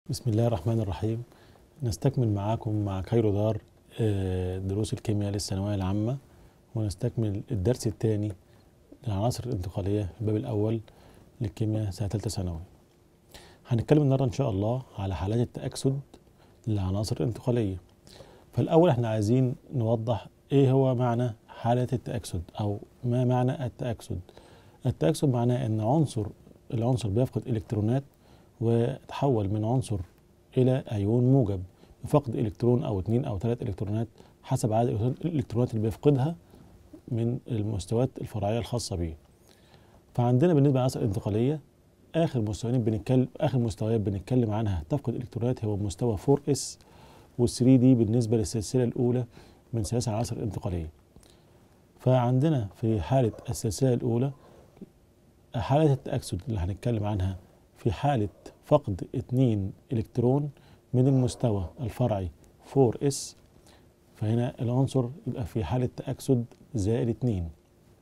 بسم الله الرحمن الرحيم نستكمل معاكم مع كايرو دار آه، دروس الكيمياء للثانوية العامة ونستكمل الدرس الثاني للعناصر الانتقالية الباب الأول للكيمياء سنة ثالثة ثانوي هنتكلم النهاردة إن شاء الله على حالات التأكسد للعناصر الانتقالية فالأول احنا عايزين نوضح إيه هو معنى حالة التأكسد أو ما معنى التأكسد التأكسد معناه إن عنصر العنصر بيفقد إلكترونات وتحول من عنصر إلى أيون موجب بفقد إلكترون أو اتنين أو ثلاث إلكترونات حسب عدد الإلكترونات اللي بيفقدها من المستويات الفرعية الخاصة به فعندنا بالنسبة للعناصر الانتقالية آخر مستويين بنتكلم آخر مستويات بنتكلم عنها تفقد إلكترونات هو مستوى 4S وال 3 دي بالنسبة للسلسلة الأولى من سلاسل العناصر الانتقالية فعندنا في حالة السلسلة الأولى حالة التأكسد اللي هنتكلم عنها في حالة فقد 2 إلكترون من المستوى الفرعي 4S فهنا العنصر يبقى في حالة تأكسد زائد 2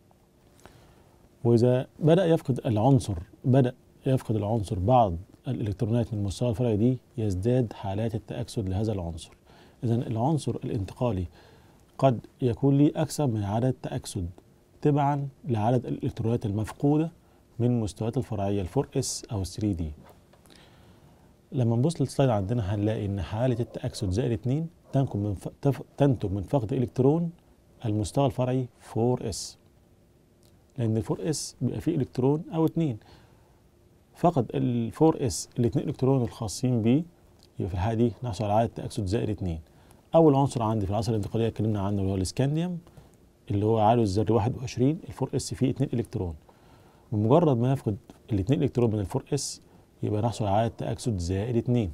وإذا بدأ يفقد العنصر بدأ يفقد العنصر بعض الإلكترونات من المستوى الفرعي دي يزداد حالات التأكسد لهذا العنصر إذا العنصر الانتقالي قد يكون لي أكثر من عدد تأكسد تبعا لعدد الإلكترونات المفقودة من المستويات الفرعية ال 4S أو ال 3D لما نبص للسلايد عندنا هنلاقي إن حالة التأكسد زائد 2 تنتج من ف... تف... تنتج من فقد إلكترون المستوى الفرعي 4S لأن ال 4S بيبقى فيه إلكترون أو 2 فقد ال 4S الاثنين إلكترون الخاصين بيه يبقى في الحالة دي نحصل على عدد تأكسد زائد 2 أول عنصر عندي في العناصر الانتقالية اتكلمنا عنه اللي هو الاسكانديوم اللي هو عدده الذري 21 ال 4S فيه 2 إلكترون بمجرد ما يفقد الاثنين إلكترون من ال 4S يبقى نحصل على عدد تأكسد زائد 2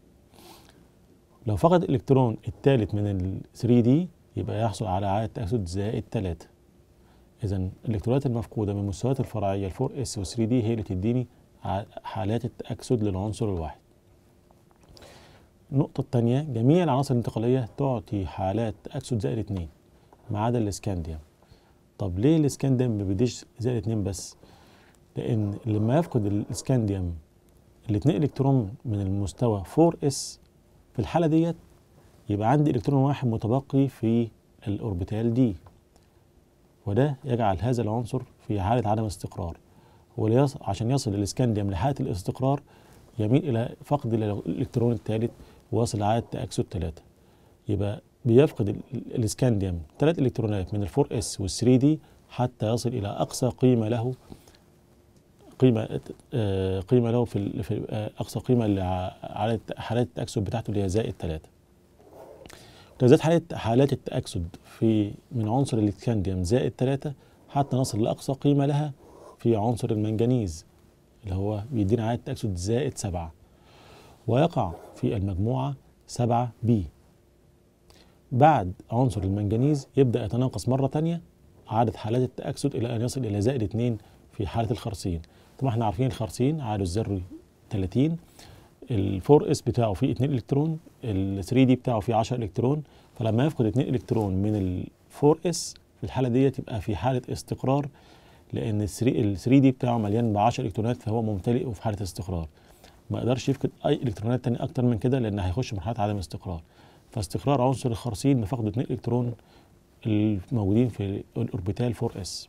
لو فقد الإلكترون الثالث من ال 3D يبقى يحصل على عدد تأكسد زائد 3 إذا الإلكترونات المفقودة من المستويات الفرعية ال 4S وال 3D هي اللي تديني حالات التأكسد للعنصر الواحد النقطة الثانية جميع العناصر الانتقالية تعطي حالات تأكسد زائد 2 ما عدا الاسكانديوم طب ليه الاسكانديوم ما بيديش زائد 2 بس؟ لأن لما يفقد الاسكانديوم الاثنين إلكترون من المستوى 4S في الحالة ديت يبقى عندي إلكترون واحد متبقي في الأوربيتال دي وده يجعل هذا العنصر في حالة عدم استقرار وليص... عشان يصل الاسكانديوم لحالة الاستقرار يميل إلى فقد الإلكترون الثالث ويصل لعدد تأكسد ثلاثة يبقى بيفقد ال- الاسكانديوم ثلاث إلكترونات من ال 4S وال 3D حتى يصل إلى أقصى قيمة له قيمة آه، قيمة له في, ال- في آه، أقصى قيمة لعدد حالات التأكسد بتاعته اللي هي زائد ثلاثة تزداد حالات حالات التأكسد في من عنصر الاسكانديوم زائد ثلاثة حتى نصل لأقصى قيمة لها في عنصر المنجنيز اللي هو بيدينا عدد تأكسد زائد سبعة ويقع في المجموعة سبعة بي بعد عنصر المنجنيز يبدأ يتناقص مرة تانية عدد حالات التأكسد إلى أن يصل إلى زائد اتنين في حالة الخرسين طبعا احنا عارفين الخرسين عدده الذري 30 ال 4 اس بتاعه فيه 2 الكترون ال 3 دي بتاعه فيه 10 الكترون فلما يفقد 2 الكترون من ال 4 اس في الحاله ديت يبقى في حاله استقرار لان ال 3 ال 3 دي بتاعه مليان ب 10 الكترونات فهو ممتلئ وفي حاله استقرار ما يقدرش يفقد اي الكترونات تانية اكتر من كده لان هيخش مرحله عدم استقرار فاستقرار عنصر الخرسين بفقد 2 الكترون الموجودين في الاوربيتال 4 اس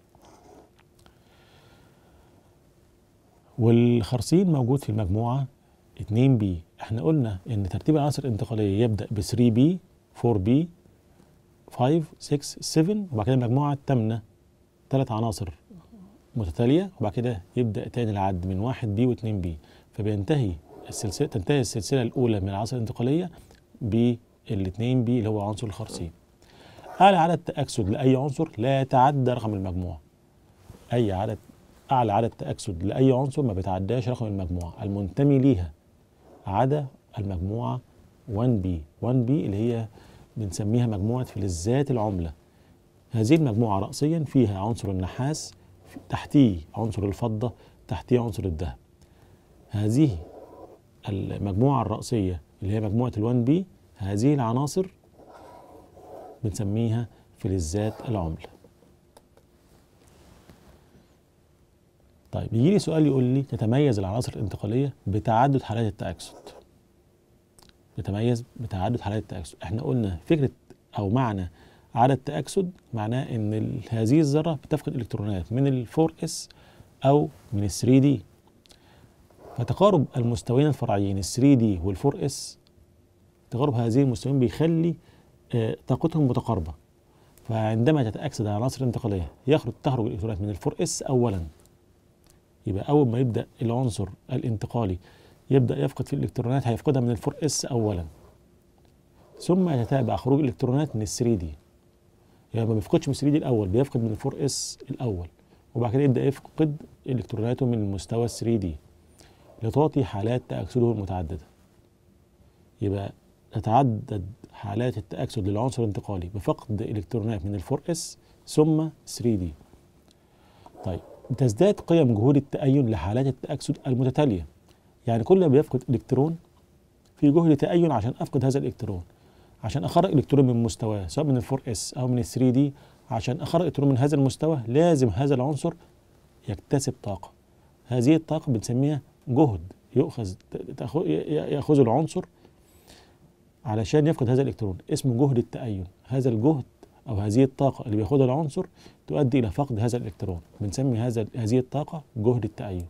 والخرسين موجود في المجموعة 2 بي احنا قلنا ان ترتيب العناصر الانتقالية يبدأ ب 3 بي 4 بي 5 6 7 وبعد كده المجموعة الثامنة ثلاث عناصر متتالية وبعد كده يبدأ تاني العد من 1 بي و2 بي فبينتهي السلسلة تنتهي السلسلة الأولى من العناصر الانتقالية بالاثنين بي اللي هو عنصر الخرسين أعلى عدد تأكسد لأي عنصر لا يتعدى رقم المجموعة أي عدد أعلى عدد تأكسد لأي عنصر ما بيتعداش رقم المجموعة المنتمي ليها عدا المجموعة 1B 1B اللي هي بنسميها مجموعة فلزات العملة هذه المجموعة رأسيا فيها عنصر النحاس تحتيه عنصر الفضة تحتيه عنصر الذهب هذه المجموعة الرأسية اللي هي مجموعة الوان بي هذه العناصر بنسميها فلزات العملة طيب يجي لي سؤال يقول لي تتميز العناصر الانتقالية بتعدد حالات التأكسد بتتميز بتعدد حالات التأكسد احنا قلنا فكرة أو معنى عدد تأكسد معناه إن ال- هذه الذرة بتفقد إلكترونات من ال 4s أو من ال 3d فتقارب المستويين الفرعيين ال 3d وال 4s تقارب هذه المستويين بيخلي آه، طاقتهم متقاربة فعندما تتأكسد العناصر الانتقالية يخرج تخرج الإلكترونات من ال 4s أولا يبقى أول ما يبدأ العنصر الانتقالي يبدأ يفقد في الإلكترونات هيفقدها من ال 4s أولا ثم يتتابع خروج الإلكترونات من ال 3d يعني ما بيفقدش من 3 دي الاول بيفقد من 4 اس الاول وبعد كده يبدا يفقد الكتروناته من المستوى 3 دي لتعطي حالات تاكسده المتعدده يبقى تتعدد حالات التاكسد للعنصر الانتقالي بفقد الكترونات من ال 4 اس ثم 3 دي طيب تزداد قيم جهود التأين لحالات التأكسد المتتالية يعني كل ما بيفقد إلكترون في جهد تأين عشان أفقد هذا الإلكترون عشان اخرج الكترون من مستواه سواء من ال 4 اس او من ال 3 دي عشان اخرج الكترون من هذا المستوى لازم هذا العنصر يكتسب طاقه هذه الطاقه بنسميها جهد يؤخذ تأخذ- ياخذه العنصر علشان يفقد هذا الالكترون اسمه جهد التأين هذا الجهد او هذه الطاقه اللي بياخدها العنصر تؤدي الى فقد هذا الالكترون بنسمي هذا هذه الطاقه جهد التأين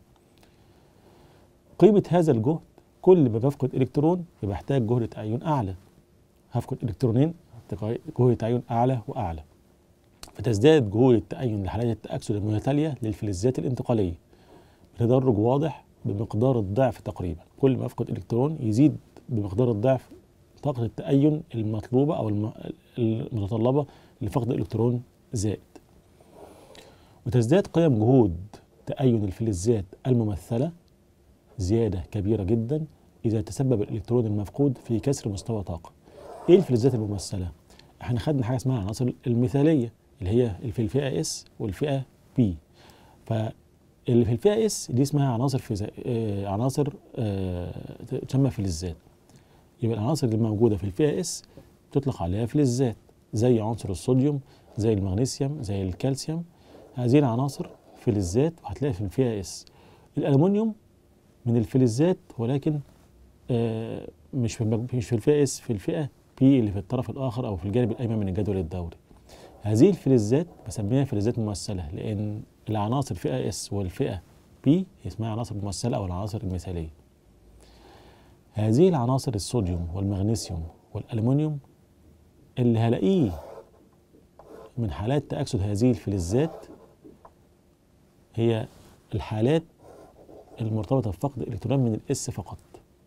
قيمه هذا الجهد كل ما بفقد الكترون يبقى احتاج جهد تأين اعلى هفقد الكترونين جهد تعين اعلى واعلى فتزداد جهود التأين لحالات التأكسد المتتالية للفلزات الانتقالية بتدرج واضح بمقدار الضعف تقريبا كل ما افقد الكترون يزيد بمقدار الضعف طاقة التأين المطلوبة أو الم- المتطلبة لفقد الإلكترون زائد وتزداد قيم جهود تأين الفلزات الممثلة زيادة كبيرة جدا إذا تسبب الإلكترون المفقود في كسر مستوى طاقة ايه الفلزات الممثله احنا خدنا حاجه اسمها العناصر المثاليه اللي هي اللي في الفئه اس والفئه بي فاللي في الفئه اس دي اسمها عناصر فيزا... آه عناصر آه تسمى فلزات يبقى العناصر اللي موجوده في الفئه اس تطلق عليها فلزات زي عنصر الصوديوم زي المغنيسيوم زي الكالسيوم هذه العناصر فلزات وهتلاقي في الفئه اس الالومنيوم من الفلزات ولكن آه مش في المج- مش في الفئه اس في الفئه بي اللي في الطرف الاخر او في الجانب الايمن من الجدول الدوري هذه الفلزات بسميها فلزات ممثله لان العناصر فئه اس والفئه بي اسمها عناصر ممثله او العناصر المثاليه هذه العناصر الصوديوم والمغنيسيوم والالومنيوم اللي هلاقيه من حالات تاكسد هذه الفلزات هي الحالات المرتبطه بفقد الالكترون من الاس فقط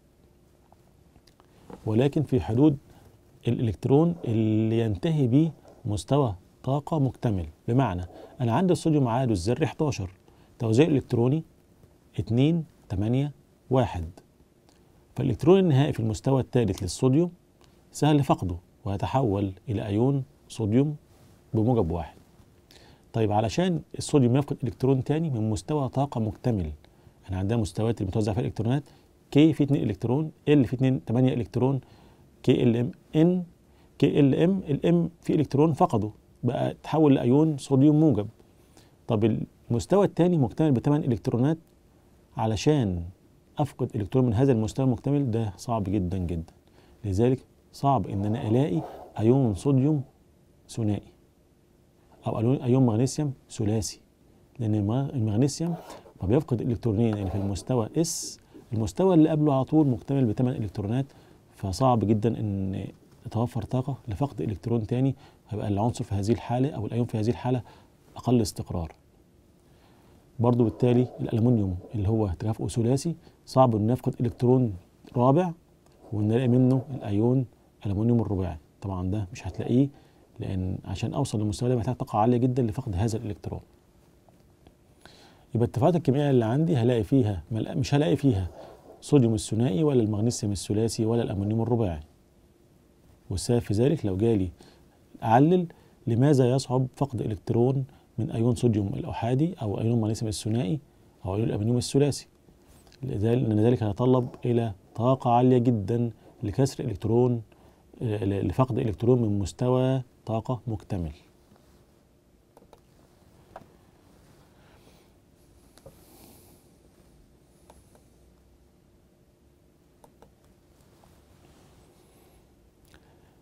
ولكن في حدود الالكترون اللي ينتهي به مستوى طاقه مكتمل بمعنى انا عندي الصوديوم عدده الذري 11 توزيع الالكتروني 2 8 1 فالالكترون النهائي في المستوى الثالث للصوديوم سهل فقده ويتحول الى ايون صوديوم بموجب واحد طيب علشان الصوديوم يفقد الكترون تاني من مستوى طاقه مكتمل احنا عندنا مستويات اللي بتوزع فيها الالكترونات كي في 2 الكترون ال في 2 8 الكترون كي ال ام ان كي ال ام الام في الكترون فقده بقى تحول لايون صوديوم موجب طب المستوى الثاني مكتمل بثمان الكترونات علشان افقد الكترون من هذا المستوى المكتمل ده صعب جدا جدا لذلك صعب ان انا الاقي ايون صوديوم ثنائي او أيون- ايون مغنيسيوم ثلاثي لان الم- المغنيسيوم ما بيفقد الالكترونين اللي في المستوى اس المستوى اللي قبله على طول مكتمل بثمان الكترونات فصعب جدا ان يتوفر طاقه لفقد الكترون تاني هيبقى العنصر في هذه الحاله او الايون في هذه الحاله اقل استقرار برضو بالتالي الالومنيوم اللي هو تكافؤه ثلاثي صعب انه يفقد الكترون رابع ونلاقي منه الايون الومنيوم الرباعي طبعا ده مش هتلاقيه لان عشان اوصل للمستوى ده محتاج طاقه عاليه جدا لفقد هذا الالكترون يبقى الاتفاقات الكيميائيه اللي عندي هلاقي فيها مل- مش هلاقي فيها صوديوم الثنائي ولا المغنيسيوم الثلاثي ولا الامونيوم الرباعي والسبب في ذلك لو جالي اعلل لماذا يصعب فقد الكترون من ايون صوديوم الاحادي او ايون مغنيسيوم الثنائي او ايون الامونيوم الثلاثي لذلك لان ذلك يتطلب الى طاقه عاليه جدا لكسر الكترون آه، ل- لفقد الكترون من مستوى طاقه مكتمل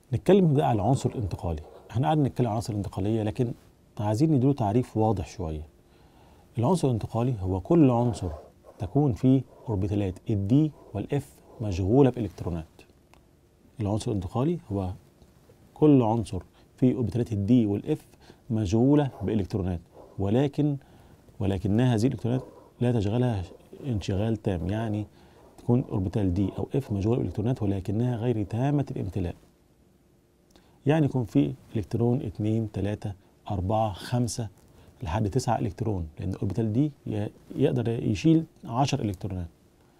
نتكلم بقى على العنصر الانتقالي احنا قعدنا نتكلم عن العناصر الانتقاليه لكن عايزين نديله تعريف واضح شويه العنصر الانتقالي هو كل عنصر تكون فيه اوربيتالات الدي والاف مشغوله بالكترونات العنصر الانتقالي هو كل عنصر فيه اوربيتالات الدي والاف مشغوله بالكترونات ولكن ولكنها هذه الالكترونات لا تشغلها انشغال تام يعني تكون اوربيتال دي او اف مشغوله بالالكترونات ولكنها غير تامه الامتلاء يعني يكون في الكترون 2 3 4 5 لحد 9 الكترون لان الاوربيتال دي ي- يقدر يشيل 10 الكترونات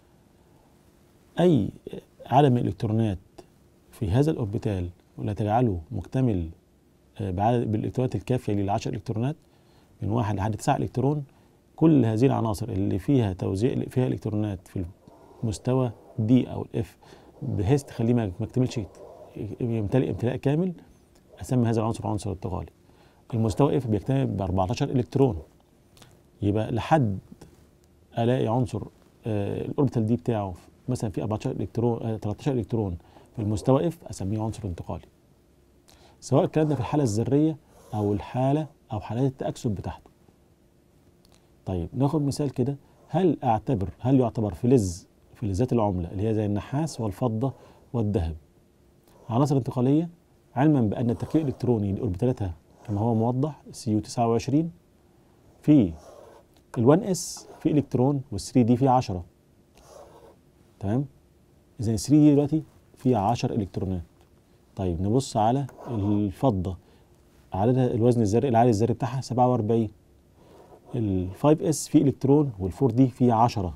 اي عدد من الالكترونات في هذا الاوربيتال ولا تجعله مكتمل آه، بعدد بالالكترونات الكافيه لل 10 الكترونات من واحد لحد 9 الكترون كل هذه العناصر اللي فيها توزيع اللي فيها الكترونات في المستوى دي او الاف بحيث تخليه ما ما يكتملش يمتلئ امتلاء كامل اسمي هذا العنصر عنصر انتقالي المستوى اف بيكتمل ب 14 الكترون يبقى لحد الاقي عنصر آه الاوربيتال دي بتاعه مثلا في 14 الكترون آه 13 الكترون في المستوى اف اسميه عنصر انتقالي سواء الكلام ده في الحاله الذريه او الحاله او حالات التاكسد بتاعته طيب ناخد مثال كده هل اعتبر هل يعتبر فلز فلزات العمله اللي هي زي النحاس والفضه والذهب عناصر انتقاليه علما بان التركيب الالكتروني لاوربيتالاتها كما هو موضح سي يو 29 في ال1 اس في الكترون وال3 دي فيه 10 تمام اذا ال3 دي دلوقتي فيها 10 الكترونات طيب نبص على الفضه عددها الوزن الذري العالي الذري بتاعها 47 ال 5 اس فيه الكترون وال 4 دي فيه 10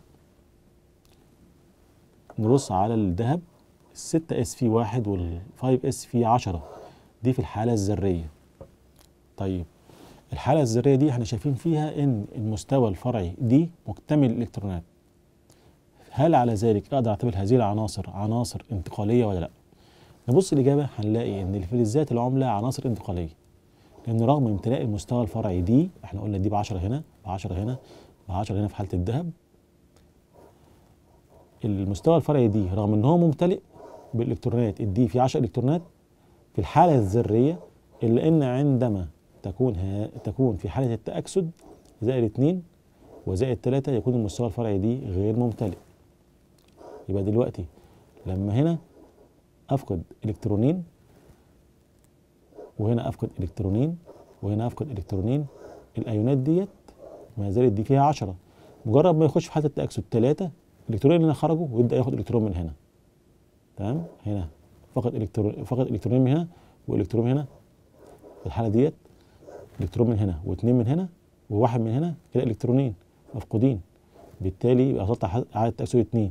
نبص على الذهب ال 6 اس فيه واحد وال 5 اس فيه 10 دي في الحاله الذريه طيب الحاله الذريه دي احنا شايفين فيها ان المستوى الفرعي دي مكتمل الالكترونات هل على ذلك اقدر اعتبر هذه العناصر عناصر انتقاليه ولا لا نبص الاجابه هنلاقي ان الفلزات العمله عناصر انتقاليه لان رغم امتلاء المستوى الفرعي دي احنا قلنا دي ب 10 هنا ب 10 هنا ب 10 هنا في حاله الذهب المستوى الفرعي دي رغم ان هو ممتلئ بالالكترونات الدي فيه 10 الكترونات في الحاله الذريه الا ان عندما تكون ها تكون في حاله التاكسد زائد 2 وزائد 3 يكون المستوى الفرعي دي غير ممتلئ يبقى دلوقتي لما هنا افقد الكترونين وهنا افقد الكترونين وهنا افقد الكترونين الايونات ديت ما زالت دي فيها 10 مجرد ما يخش في حاله التاكسد 3 الالكترونين هنا خرجوا ويبدا ياخد الكترون من هنا تمام هنا فقد الكترون فقد الكترونين من هنا والكترون من هنا في الحاله ديت الكترون من هنا واثنين من هنا وواحد من هنا كده الكترونين مفقودين بالتالي يبقى هتطلع عدد تاكسد 2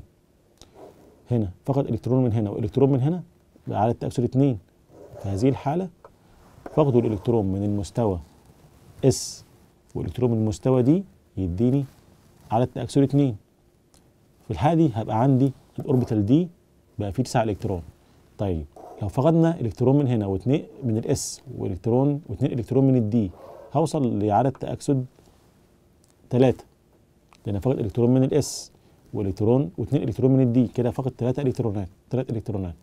هنا فقد الكترون من هنا والكترون من هنا بقى عدد تاكسد 2 في هذه الحاله فقدوا الالكترون من المستوى اس والالكترون من المستوى دي يديني عدد تاكسد 2 في الحاله دي هبقى عندي الاوربيتال دي بقى فيه 9 الكترون طيب لو فقدنا الكترون من هنا واثنين من الاس والكترون واثنين الكترون من الدي هوصل لعدد تاكسد 3 لان فقد الكترون من الاس والكترون واثنين الكترون من الدي كده فقد 3 الكترونات 3 الكترونات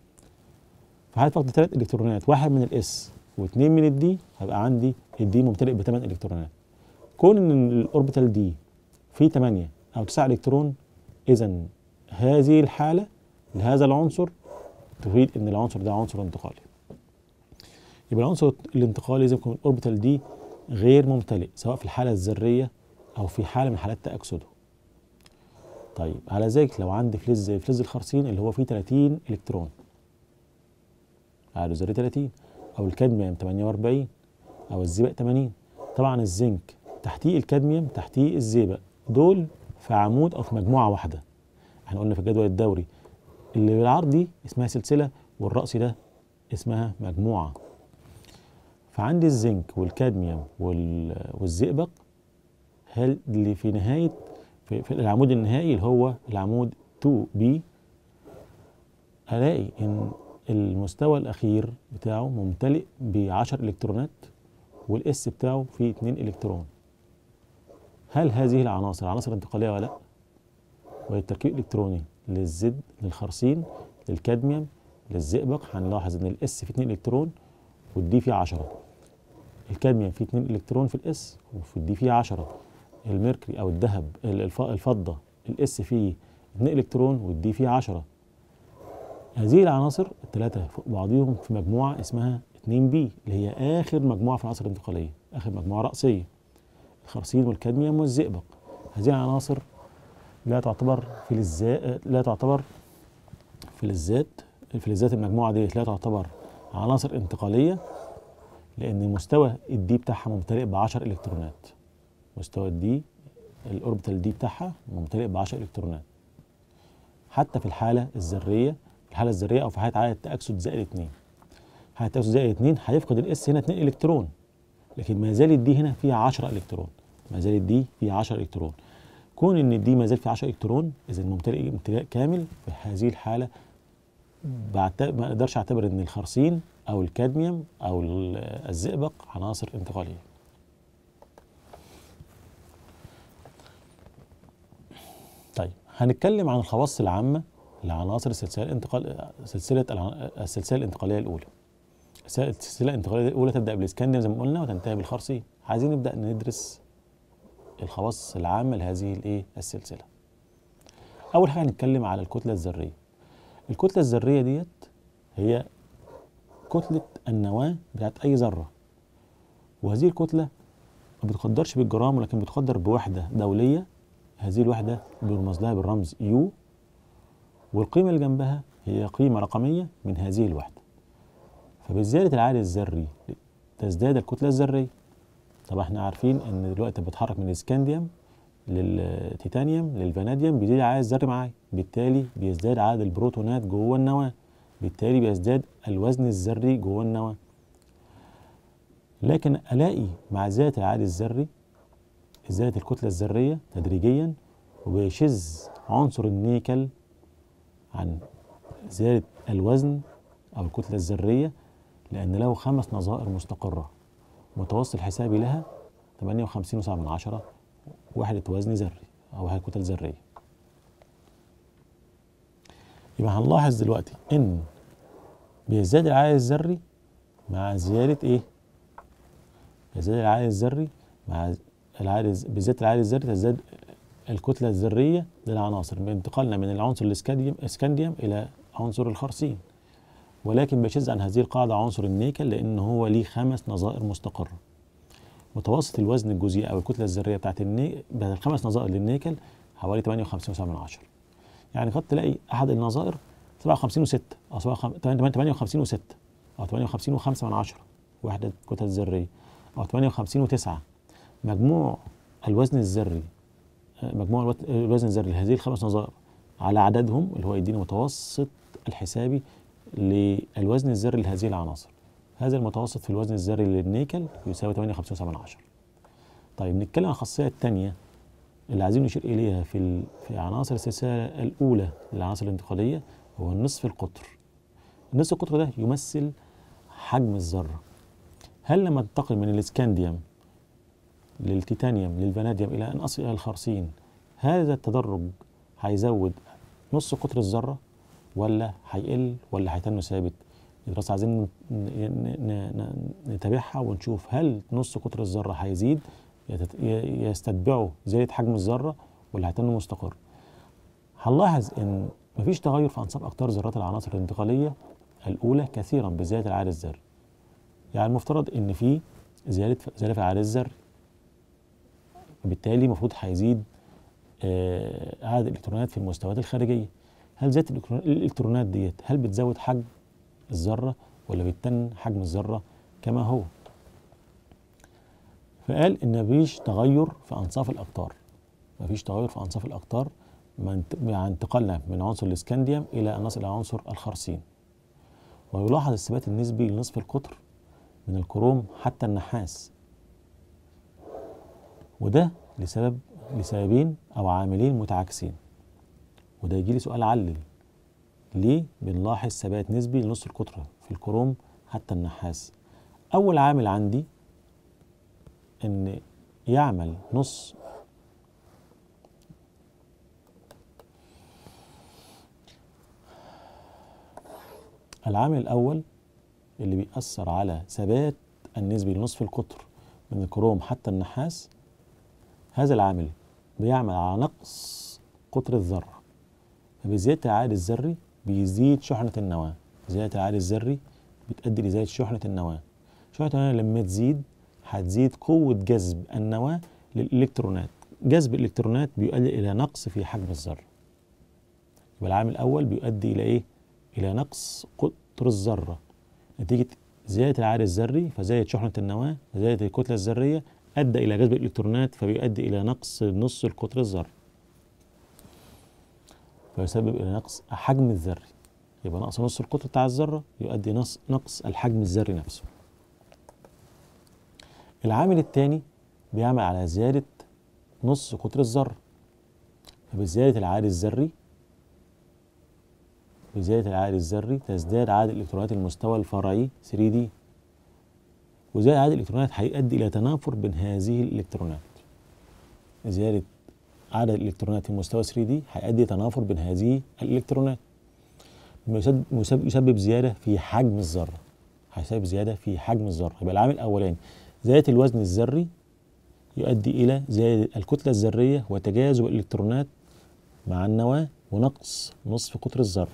في حاله فقد 3 الكترونات واحد من الاس واثنين من الدي هيبقى عندي الدي ممتلئ ب 8 الكترونات كون ان الاوربيتال دي فيه 8 او 9 الكترون اذا هذه الحاله لهذا العنصر تفيد ان العنصر ده عنصر انتقالي يبقى العنصر الانتقالي لازم يكون الاوربيتال دي غير ممتلئ سواء في الحاله الذريه او في حاله من حالات تاكسده طيب على ذلك لو عندي فلز زي فلز الخرسين اللي هو فيه 30 الكترون عدد ذري 30 او الكادميوم 48 او الزئبق 80 طبعا الزنك تحتيه الكادميوم تحتيه الزئبق دول في عمود او في مجموعه واحده احنا قلنا في الجدول الدوري اللي بالعرض دي اسمها سلسله والراس ده اسمها مجموعه فعندي الزنك والكادميوم وال- والزئبق هل اللي في نهايه في, في العمود النهائي اللي هو العمود 2 بي الاقي ان المستوى الاخير بتاعه ممتلئ ب 10 الكترونات والاس بتاعه فيه 2 الكترون هل هذه العناصر عناصر انتقاليه ولا لا وهي التركيب الالكتروني للزد للخرسين للكادميوم للزئبق هنلاحظ ان الاس فيه 2 الكترون والدي فيه 10 الكادميوم فيه 2 الكترون في الاس وفي الدي فيه 10 الميركوري او الذهب الف- الفضه الاس فيه 2 الكترون والدي فيه 10 هذه العناصر الثلاثه فوق بعضهم في مجموعه اسمها 2 بي اللي هي اخر مجموعه في العناصر الانتقاليه اخر مجموعه رئيسيه الخرسين والكادميوم والزئبق هذه العناصر لا تعتبر فلزات لا تعتبر فلزات الفلزات المجموعه ديت لا تعتبر عناصر انتقاليه لان مستوى الدي بتاعها ممتلئ ب 10 الكترونات مستوى الدي الاوربيتال دي بتاعها ممتلئ ب 10 الكترونات حتى في الحاله الذريه الحاله الذريه او في حاله عدد التاكسد زائد 2 حاله التاكسد زائد 2 هيفقد الاس هنا 2 الكترون لكن ما زال الدي هنا فيها 10 الكترون ما زال الدي فيها 10 الكترون كون ان الدي ما زال فيه 10 الكترون اذا ممتلئ امتلاء كامل في هذه الحاله بعت- ما اقدرش اعتبر ان الخرسين او الكادميوم او ال- الزئبق عناصر انتقاليه طيب هنتكلم عن الخواص العامه لعناصر السلسله الانتقال سلسله الع- السلسله الانتقاليه الاولى السلسله الانتقاليه الاولى تبدا بالاسكنديوم زي ما قلنا وتنتهي بالخرسين عايزين نبدا ندرس الخواص العامه لهذه الايه السلسله اول حاجه هنتكلم على الكتله الذريه الكتله الذريه ديت هي كتله النواه بتاعت اي ذره وهذه الكتله ما بتقدرش بالجرام ولكن بتقدر بوحده دوليه هذه الوحده بيرمز لها بالرمز يو والقيمه اللي جنبها هي قيمه رقميه من هذه الوحده فبزياده العدد الذري تزداد الكتله الذريه طب احنا عارفين ان دلوقتي بتحرك من الاسكنديوم للتيتانيوم للفاناديوم بيزيد العدد الذري معاه بالتالي بيزداد عدد البروتونات جوه النواه بالتالي بيزداد الوزن الذري جوه النواه لكن الاقي مع زياده العدد الذري زياده الكتله الذريه تدريجيا وبيشذ عنصر النيكل عن زياده الوزن او الكتله الذريه لان له خمس نظائر مستقره متوسط الحسابي لها 58.7 من عشرة وحدة وزن ذري أو وحدة كتل ذرية يبقى هنلاحظ دلوقتي إن بيزداد العدد الذري مع زيادة إيه؟ بيزداد العدد الذري مع العدد بزيادة العدد الذري تزداد الكتلة الذرية للعناصر بانتقالنا من العنصر الاسكنديوم اسكنديوم إلى عنصر الخرسين ولكن بيشذ عن هذه القاعدة عنصر النيكل لأن هو ليه خمس نظائر مستقرة متوسط الوزن الجزيئي أو الكتلة الذرية بتاعت الني... بتاعت الخمس نظائر للنيكل حوالي 58.7 من عشرة يعني قد تلاقي أحد النظائر 57 و6 أو 58 و6 أو 58 و5 من عشرة وحدة كتل ذرية أو 58 و9 مجموع الوزن الذري مجموع الوت- الوزن الذري لهذه الخمس نظائر على عددهم اللي هو يدينا متوسط الحسابي للوزن الذري لهذه العناصر هذا المتوسط في الوزن الذري للنيكل يساوي 58.7 من عشرة طيب نتكلم عن الخاصية الثانية اللي عايزين نشير إليها في ال... في عناصر السلسلة الأولى للعناصر الانتقالية هو النصف القطر النصف القطر ده يمثل حجم الذرة هل لما تنتقل من الاسكنديوم للتيتانيوم للفاناديوم إلى أن أصل إلى الخرسين هذا التدرج هيزود نص قطر الذرة ولا هيقل ولا هيتنه ثابت الدراسة عايزين ن- ن- ن- نتابعها ونشوف هل نص قطر الذرة هيزيد يتت- ي- يستتبعه زيادة حجم الذرة ولا هيتنه مستقر هنلاحظ ان مفيش تغير في انصاب اقطار ذرات العناصر الانتقالية الاولى كثيرا بزيادة العدد الذري يعني المفترض ان في زيادة زيادة في العدد الذري وبالتالي المفروض هيزيد آه، عدد الالكترونات في المستويات الخارجيه هل زياده الإلكترون- الالكترونات ديت هل بتزود حجم الذره ولا بتتن حجم الذره كما هو فقال ان مفيش تغير في انصاف الاقطار مفيش تغير في انصاف الاقطار مع انت- مع انتقالنا من عنصر الاسكنديوم الى ان نصل الى عنصر الخرسين ويلاحظ الثبات النسبي لنصف القطر من الكروم حتى النحاس وده لسبب لسببين او عاملين متعاكسين وده يجي لي سؤال علل ليه بنلاحظ ثبات نسبي لنص القطر في الكروم حتى النحاس اول عامل عندي ان يعمل نص العامل الأول اللي بيأثر على ثبات النسبي لنصف القطر من الكروم حتى النحاس هذا العامل بيعمل على نقص قطر الذرة فبزيادة العائد الذري بيزيد شحنة النواة زيادة العائد الذري بتؤدي لزيادة شحنة النواة شحنة النواة لما تزيد هتزيد قوة جذب النواة للإلكترونات جذب الإلكترونات بيؤدي إلى نقص في حجم الذرة يبقى العامل الأول بيؤدي إلى إيه؟ إلى نقص قطر الذرة نتيجة زيادة العائد الذري فزادت شحنة النواة فزادت الكتلة الذرية أدى إلى جذب الإلكترونات فبيؤدي إلى نقص نص القطر الذري فيسبب إلى نقص حجم الذري يبقى نقص نص القطر بتاع الذرة يؤدي نقص نقص الحجم الذري نفسه العامل الثاني بيعمل على زيادة نص قطر الذرة فبزيادة العائد الذري بزيادة العائد الذري تزداد عدد الإلكترونات المستوى الفرعي 3D وزيادة عدد الإلكترونات هيؤدي إلى تنافر بين هذه الإلكترونات زيادة عدد الإلكترونات في مستوى 3D هيؤدي تنافر بين هذه الإلكترونات يسبب, يسبب زيادة في حجم الذرة هيسبب زيادة في حجم الذرة يبقى العامل الأولاني زيادة الوزن الذري يؤدي إلى زيادة الكتلة الذرية وتجاذب الإلكترونات مع النواة ونقص نصف قطر الذرة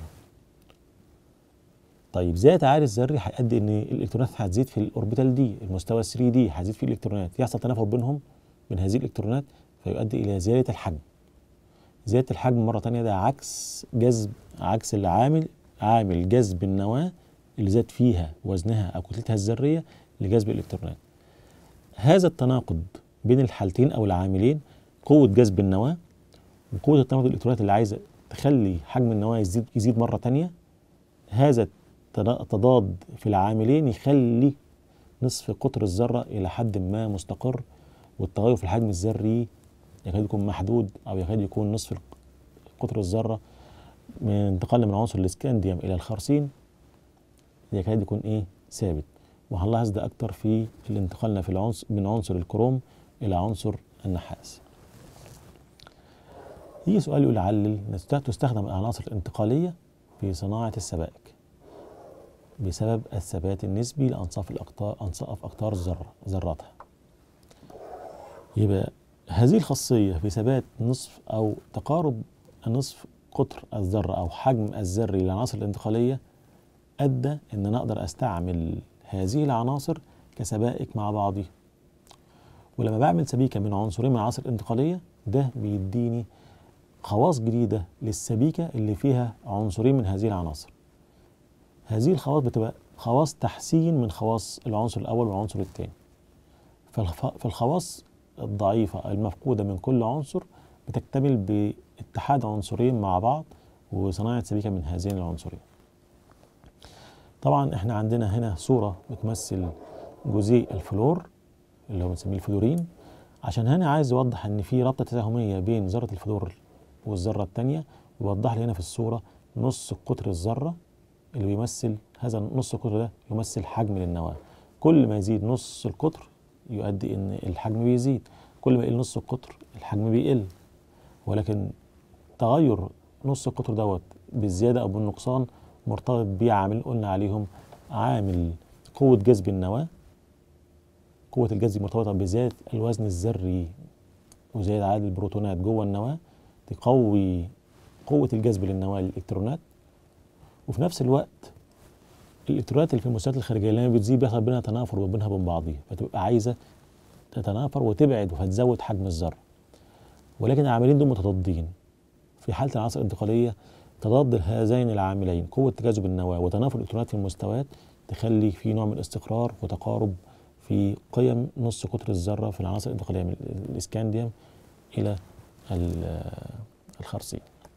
طيب زيادة عائد الذري هيؤدي ان الالكترونات هتزيد في الاوربيتال دي المستوى 3 دي هتزيد فيه الالكترونات يحصل تنافر بينهم بين هذه الالكترونات فيؤدي الى زيادة الحجم زيادة الحجم مرة تانية ده عكس جذب عكس العامل عامل جذب النواة اللي زاد فيها وزنها او كتلتها الذرية لجذب الالكترونات هذا التناقض بين الحالتين او العاملين قوة جذب النواة وقوة التناقض الالكترونات اللي عايزة تخلي حجم النواة يزيد يزيد مرة تانية هذا التضاد في العاملين يخلي نصف قطر الذرة إلى حد ما مستقر والتغير في الحجم الذري يكاد يكون محدود أو يكاد يكون نصف قطر الذرة من انتقالنا من عنصر الاسكانديوم إلى الخرسين يكاد يكون إيه ثابت وهنلاحظ ده أكتر في انتقالنا في العنصر من عنصر الكروم إلى عنصر النحاس يجي سؤال يقول علل تستخدم العناصر الانتقالية في صناعة السبائك بسبب الثبات النسبي لأنصاف الأقطار أنصاف أقطار الذرة ذراتها يبقى هذه الخاصية في ثبات نصف أو تقارب نصف قطر الذرة أو حجم الذري للعناصر الانتقالية أدى إن أنا أقدر أستعمل هذه العناصر كسبائك مع بعضها ولما بعمل سبيكة من عنصرين من العناصر الانتقالية ده بيديني خواص جديدة للسبيكة اللي فيها عنصرين من هذه العناصر هذه الخواص بتبقى خواص تحسين من خواص العنصر الأول والعنصر الثاني فالخواص الضعيفة المفقودة من كل عنصر بتكتمل باتحاد عنصرين مع بعض وصناعة سبيكة من هذين العنصرين طبعا احنا عندنا هنا صورة بتمثل جزيء الفلور اللي هو بنسميه الفلورين عشان هنا عايز يوضح ان في رابطة تساهمية بين ذرة الفلور والذرة التانية ويوضح لي هنا في الصورة نص قطر الذرة اللي بيمثل هذا نص القطر ده يمثل حجم للنواة كل ما يزيد نص القطر يؤدي ان الحجم بيزيد كل ما يقل نص القطر الحجم بيقل ولكن تغير نص القطر دوت بالزيادة أو بالنقصان مرتبط بعامل قلنا عليهم عامل قوة جذب النواة قوة الجذب مرتبطة بزيادة الوزن الذري وزيادة عدد البروتونات جوه النواة تقوي قوة الجذب للنواة للإلكترونات وفي نفس الوقت الإلكترونات اللي في المستويات الخارجية لما بتزيد بيحصل بينها تنافر وبينها وبين بعضها فتبقى عايزة تتنافر وتبعد وهتزود حجم الذرة ولكن العاملين دول متضادين في حالة العناصر الانتقالية تضاد هذين العاملين قوة تجاذب النواة وتنافر الإلكترونات في المستويات تخلي في نوع من الاستقرار وتقارب في قيم نص قطر الذرة في العناصر الانتقالية من الإسكانديوم إلى الخرسين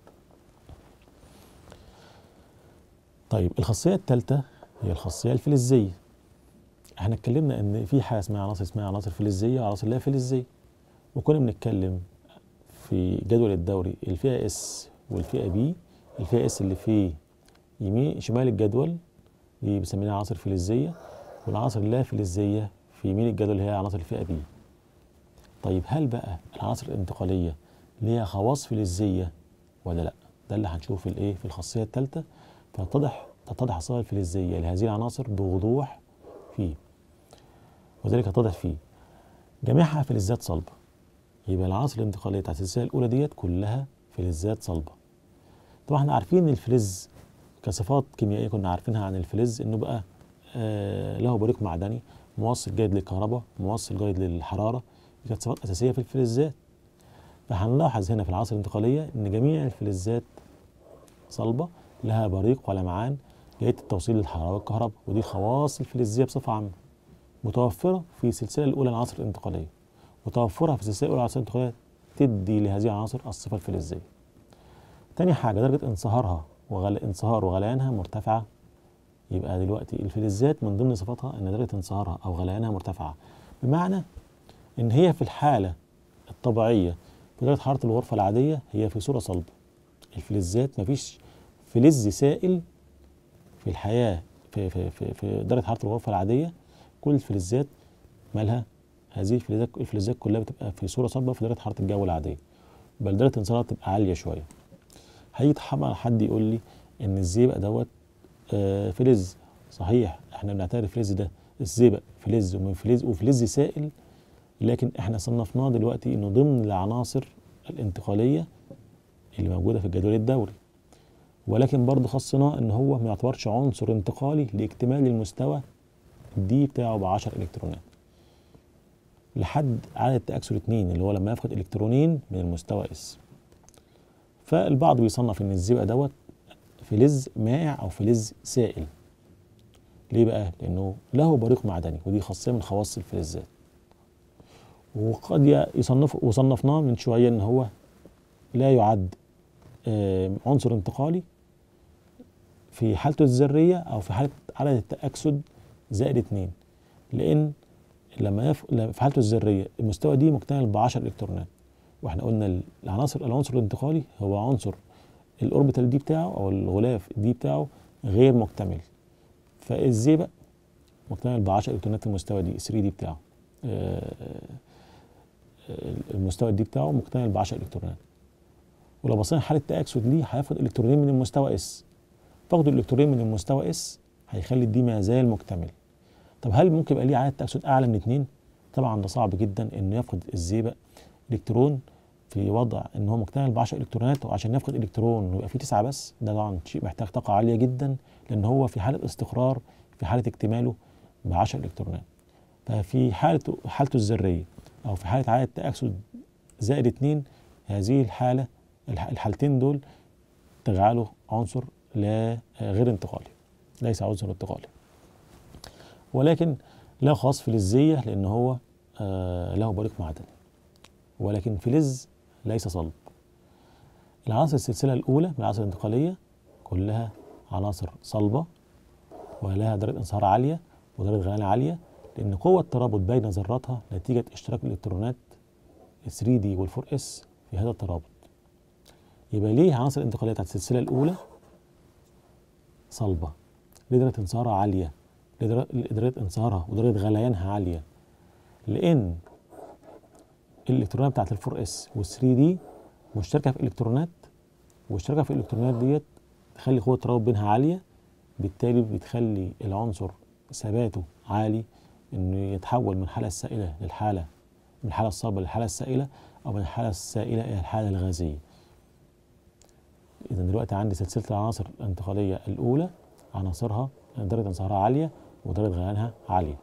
طيب الخاصية الثالثة هي الخاصية الفلزية احنا اتكلمنا ان في حاجة اسمها عناصر اسمها عناصر فلزية وعناصر لا فلزية وكنا بنتكلم في جدول الدوري الفئة اس والفئة بي الفئة اس اللي في يمين شمال الجدول دي بنسميها عناصر فلزية والعناصر اللا فلزية في يمين الجدول اللي هي عناصر الفئة بي طيب هل بقى العناصر الانتقالية ليها خواص فلزية ولا لا ده اللي هنشوف في الايه في الخاصية الثالثة فيتضح تتضح الصفة الفلزية لهذه العناصر بوضوح فيه وذلك يتضح فيه جميعها فلزات صلبة يبقى العناصر الانتقالية بتاعت السلسلة الأولى ديت كلها فلزات صلبة طبعا احنا عارفين ان الفلز كصفات كيميائية كنا عارفينها عن الفلز انه بقى آه له بريق معدني موصل جيد للكهرباء موصل جيد للحرارة دي كانت صفات أساسية في الفلزات فهنلاحظ هنا في العناصر الانتقالية ان جميع الفلزات صلبة لها بريق ولمعان جيدة التوصيل للحرارة والكهرباء ودي خواص الفلزية بصفة عامة متوفرة في السلسلة الأولى العناصر الانتقالية وتوفرها في السلسلة الأولى العناصر الانتقالية تدي لهذه العناصر الصفة الفلزية تاني حاجة درجة انصهارها وغل... انصهار وغليانها مرتفعة يبقى دلوقتي الفلزات من ضمن صفاتها ان درجة انصهارها او غليانها مرتفعة بمعنى ان هي في الحالة الطبيعية في درجة حرارة الغرفة العادية هي في صورة صلبة الفلزات مفيش فلز سائل في الحياة في, في, في, في درجة حرارة الغرفة العادية كل الفلزات مالها هذه الفلزات الفلزات كلها بتبقى في صورة صلبة في درجة حرارة الجو العادية بل درجة انصهارها بتبقى عالية شوية هيجي طبعا حد يقول لي ان الزئبق دوت آه فلز صحيح احنا بنعتبر الفلز ده الزئبق فلز ومن فلز وفلز سائل لكن احنا صنفناه دلوقتي انه ضمن العناصر الانتقاليه اللي موجوده في الجدول الدوري ولكن برضه خصناه ان هو ما يعتبرش عنصر انتقالي لاكتمال المستوى دي بتاعه ب 10 الكترونات لحد عدد تاكسل 2 اللي هو لما يفقد الكترونين من المستوى اس فالبعض بيصنف ان الزئبق دوت فلز مائع او فلز سائل ليه بقى لانه له بريق معدني ودي خاصيه من خواص الفلزات وقد يصنف وصنفناه من شويه ان هو لا يعد عنصر انتقالي في حالته الذريه او في حاله عدد التاكسد زائد 2 لان لما يف... في حالته الذريه المستوى دي مكتمل ب 10 الكترونات واحنا قلنا العناصر العنصر الانتقالي هو عنصر الاوربيتال دي بتاعه او الغلاف دي بتاعه غير مكتمل فالزئبق مكتمل ب 10 الكترونات في المستوى دي 3 دي بتاعه المستوى دي بتاعه مكتمل ب 10 الكترونات ولو بصينا حاله تاكسد ليه هياخد الكترونين من المستوى اس فقد الالكترونين من المستوى اس هيخلي الدي ما زال مكتمل طب هل ممكن يبقى ليه عدد تاكسد اعلى من 2 طبعا ده صعب جدا انه يفقد الزئبق الكترون في وضع ان هو مكتمل ب 10 الكترونات وعشان يفقد الكترون ويبقى فيه 9 بس ده طبعا شيء محتاج طاقه عاليه جدا لان هو في حاله استقرار في حاله اكتماله ب 10 الكترونات ففي حالته حالته الذريه او في حاله عدد تاكسد زائد 2 هذه الحاله الحالتين دول تجعله عنصر لا غير انتقالي ليس عنصر انتقالي ولكن له خاص فلزيه لان هو آه له بريق معدني ولكن فلز ليس صلب العناصر السلسلة الأولى من العناصر الانتقالية كلها عناصر صلبة ولها درجة انصهار عالية ودرجة غليان عالية لأن قوة الترابط بين ذراتها نتيجة اشتراك الإلكترونات 3 دي وال 4 اس في هذا الترابط يبقى ليه العناصر الانتقالية بتاعت السلسلة الأولى صلبة ليه درجة انصهارها عالية ليه درجة انصهارها ودرجة غليانها عالية لأن الالكترونات بتاعت ال 4 اس وال 3 دي مشتركه في الكترونات والشركه في الالكترونات ديت تخلي قوه الترابط بينها عاليه بالتالي بتخلي العنصر ثباته عالي انه يتحول من الحاله السائله للحاله من الحاله الصلبه للحاله السائله او من الحاله السائله الى الحاله الغازيه اذا دلوقتي عندي سلسله العناصر الانتقاليه الاولى عناصرها درجه انصهارها عاليه ودرجه غليانها عاليه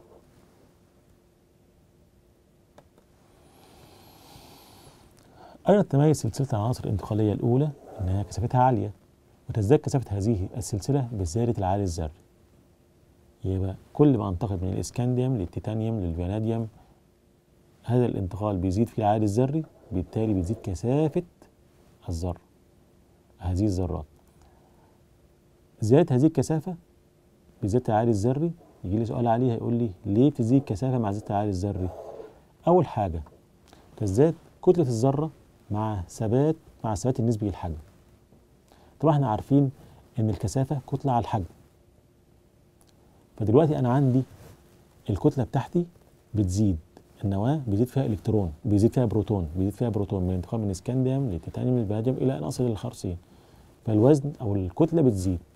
أيضا تميز سلسلة العناصر الانتقالية الأولى أنها كثافتها عالية وتزداد كثافة هذه السلسلة بزيادة العالي الذري يبقى كل ما انتقل من الإسكانديوم للتيتانيوم للفاناديوم هذا الانتقال بيزيد في العالي الذري بالتالي بتزيد كثافة الذرة هذه الذرات زيادة هذه الكثافة بزيادة العالي الذري يجي لي سؤال عليه هيقول لي ليه بتزيد كثافة مع زيادة العالي الذري؟ أول حاجة تزداد كتلة الذرة مع ثبات مع الثبات النسبي للحجم طبعا احنا عارفين ان الكثافة كتلة على الحجم فدلوقتي انا عندي الكتلة بتاعتي بتزيد النواة بيزيد فيها الكترون بيزيد فيها بروتون بيزيد فيها بروتون من انتقال من اسكانديوم لتيتانيوم للفاناديوم الى ان اصل للخرسين فالوزن او الكتلة بتزيد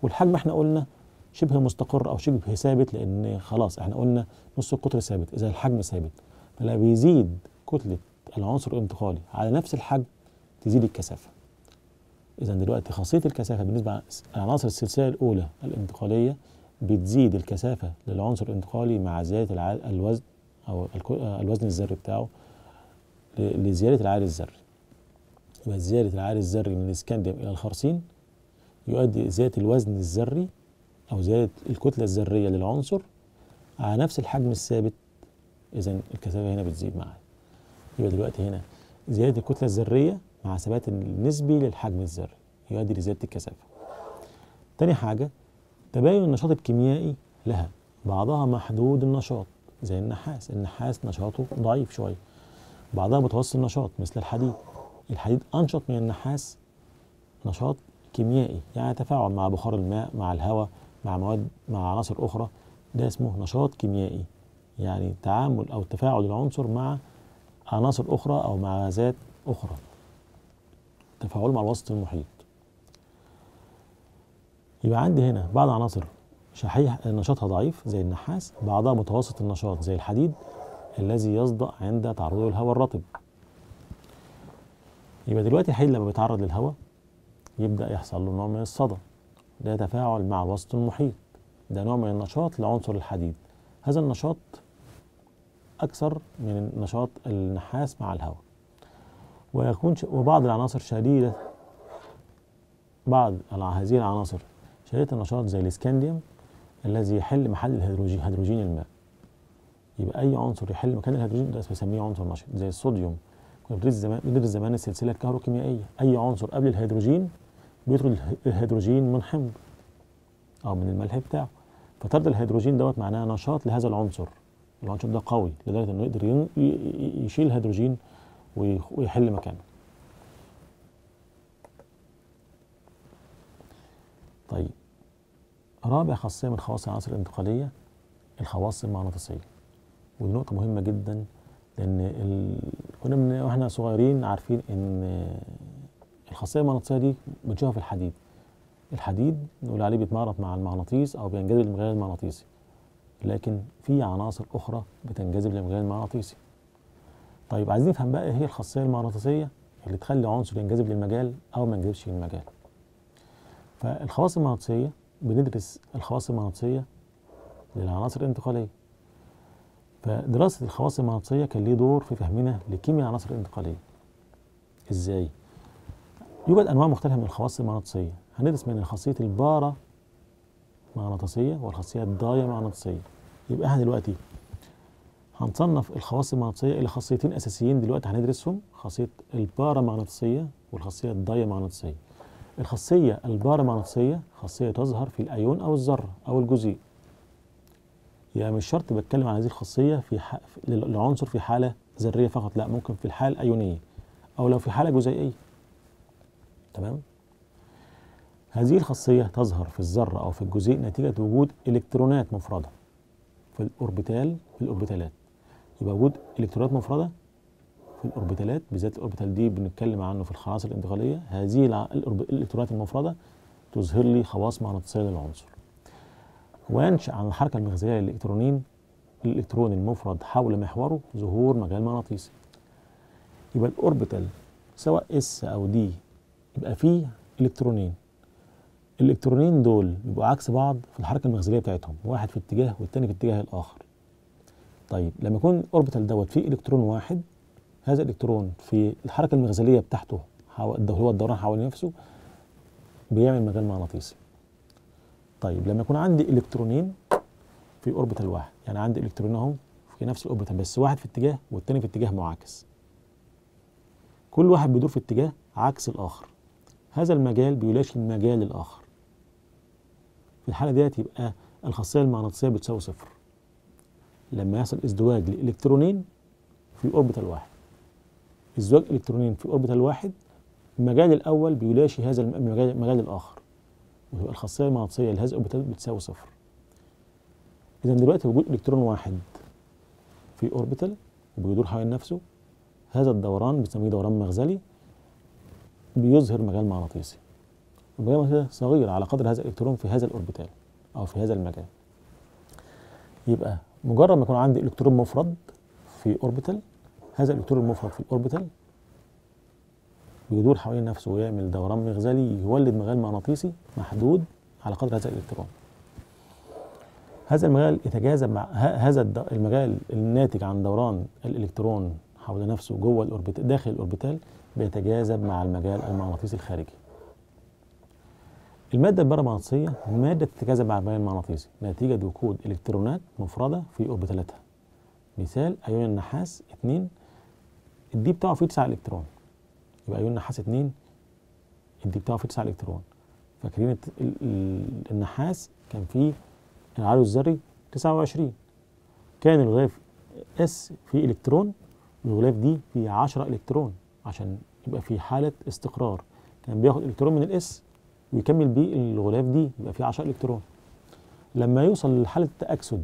والحجم احنا قلنا شبه مستقر او شبه ثابت لان خلاص احنا قلنا نص القطر ثابت اذا الحجم ثابت فلا بيزيد كتله العنصر الانتقالي على نفس الحجم تزيد الكثافه اذا دلوقتي خاصيه الكثافه بالنسبه لعناصر السلسله الاولى الانتقاليه بتزيد الكثافه للعنصر الانتقالي مع زياده الع... الوزن او الكو... الوزن الذري بتاعه ل... لزياده العائد الذري يبقى زياده العائد الذري من الاسكنديوم الى الخرسين يؤدي زياده الوزن الذري او زياده الكتله الذريه للعنصر على نفس الحجم الثابت اذا الكثافه هنا بتزيد معاه يبقى دلوقتي هنا زياده الكتله الذريه مع ثبات النسبي للحجم الذري يؤدي لزياده الكثافه تاني حاجه تباين النشاط الكيميائي لها بعضها محدود النشاط زي النحاس النحاس نشاطه ضعيف شويه بعضها متوسط النشاط مثل الحديد الحديد انشط من النحاس نشاط كيميائي يعني تفاعل مع بخار الماء مع الهواء مع مواد مع عناصر اخرى ده اسمه نشاط كيميائي يعني تعامل او تفاعل العنصر مع عناصر اخرى او مع غازات اخرى تفاعله مع الوسط المحيط يبقى عندي هنا بعض عناصر شحيح نشاطها ضعيف زي النحاس بعضها متوسط النشاط زي الحديد الذي يصدأ عند تعرضه للهواء الرطب يبقى دلوقتي الحديد لما بيتعرض للهواء يبدأ يحصل له نوع من الصدى ده تفاعل مع الوسط المحيط ده نوع من النشاط لعنصر الحديد هذا النشاط أكثر من نشاط النحاس مع الهواء ويكون وبعض العناصر شديدة بعض هذه العناصر شديدة النشاط زي الاسكانديوم الذي يحل محل الهيدروجين هيدروجين الماء يبقى أي عنصر يحل مكان الهيدروجين ده بنسميه عنصر نشط زي الصوديوم كنا بندرس زمان بندرس زمان السلسلة الكهروكيميائية أي عنصر قبل الهيدروجين بيدخل الهيدروجين من حمض أو من الملح بتاعه فطرد الهيدروجين دوت معناه نشاط لهذا العنصر العنصر ده قوي لدرجة إنه يقدر يشيل الهيدروجين ويحل مكانه طيب رابع خاصية من خواص العناصر الانتقالية الخواص المغناطيسية ودي نقطة مهمة جدا لأن ال... كنا من واحنا صغيرين عارفين إن الخاصية المغناطيسية دي بنشوفها في الحديد الحديد نقول عليه بيتمارط مع المغناطيس أو بينجذب للمجال المغناطيسي لكن في عناصر أخرى بتنجذب للمجال المغناطيسي طيب عايزين نفهم بقى ايه هي الخاصيه المغناطيسيه اللي تخلي عنصر ينجذب للمجال او ما ينجذبش للمجال فالخواص المغناطيسيه بندرس الخواص المغناطيسيه للعناصر الانتقاليه فدراسه الخواص المغناطيسيه كان ليه دور في فهمنا لكيمياء العناصر الانتقاليه ازاي يوجد انواع مختلفه من الخواص المغناطيسيه هندرس من خاصيه البارا مغناطيسيه والخاصيه الدايا مغناطيسيه يبقى احنا دلوقتي هنصنف الخواص المغناطيسيه الى خاصيتين اساسيين دلوقتي هندرسهم خاصيه البارامغناطيسيه والخاصيه الدايامغناطيسيه الخاصيه البارامغناطيسيه خاصيه تظهر في الايون او الذره او الجزيء يعني مش شرط بتكلم عن هذه الخاصيه في ح... للعنصر في حاله ذريه فقط لا ممكن في الحاله الايونيه او لو في حاله جزيئيه تمام هذه الخاصيه تظهر في الذره او في الجزيء نتيجه وجود الكترونات مفرده في الاوربيتال في الاوربيتالات يبقى وجود الكترونات مفرده في الاوربيتالات بالذات الاوربيتال دي بنتكلم عنه في الخواص الانتقاليه هذه الالكترونات المفرده تظهر لي خواص مغناطيسيه للعنصر وينشا عن الحركه المغزيه للالكترونين الالكترون المفرد حول محوره ظهور مجال مغناطيسي يبقى الاوربيتال سواء اس او دي يبقى فيه الكترونين الالكترونين دول بيبقوا عكس بعض في الحركه المغزيه بتاعتهم واحد في اتجاه والتاني في اتجاه الاخر طيب لما يكون الاوربيتال دوت فيه الكترون واحد هذا الالكترون في الحركه المغزليه بتاعته هو الدوران حوالين نفسه بيعمل مجال مغناطيسي طيب لما يكون عندي الكترونين في اوربيتال واحد يعني عندي الكترون اهو في نفس الاوربيتال بس واحد في اتجاه والتاني في اتجاه معاكس كل واحد بيدور في اتجاه عكس الاخر هذا المجال بيلاشي المجال الاخر في الحاله ديت يبقى الخاصيه المغناطيسيه بتساوي صفر لما يحصل ازدواج لالكترونين في اوربيتال واحد ازدواج الكترونين في اوربيتال واحد المجال الاول بيلاشي هذا المجال, المجال الاخر ويبقى الخاصيه المغناطيسيه لهذا الاوربيتال بتساوي صفر اذا دلوقتي وجود الكترون واحد في اوربيتال وبيدور حوالين نفسه هذا الدوران بنسميه دوران مغزلي بيظهر مجال مغناطيسي المجال المغناطيسي صغير على قدر هذا الالكترون في هذا الاوربيتال او في هذا المجال يبقى مجرد ما يكون عندي الكترون مفرد في اوربيتال هذا الالكترون المفرد في الاوربيتال بيدور حوالين نفسه ويعمل دوران مغزلي يولد مجال مغناطيسي محدود على قدر هذا الالكترون هذا المجال يتجاذب مع هذا المجال الناتج عن دوران الالكترون حول نفسه جوه الاوربيتال داخل الاوربيتال بيتجاذب مع المجال المغناطيسي الخارجي المادة البارامغناطيسية مادة تتجاذب مع المجال المغناطيسي نتيجة وجود إلكترونات مفردة في أوربيتالاتها مثال أيون النحاس 2 الدي بتاعه فيه 9 إلكترون يبقى أيون النحاس 2 الدي بتاعه فيه 9 إلكترون فاكرين النحاس كان فيه العدد الذري 29 كان الغلاف اس فيه إلكترون والغلاف دي فيه 10 إلكترون عشان يبقى في حالة استقرار كان بياخد إلكترون من الإس ويكمل بيه الغلاف دي يبقى فيه 10 إلكترون لما يوصل لحالة التأكسد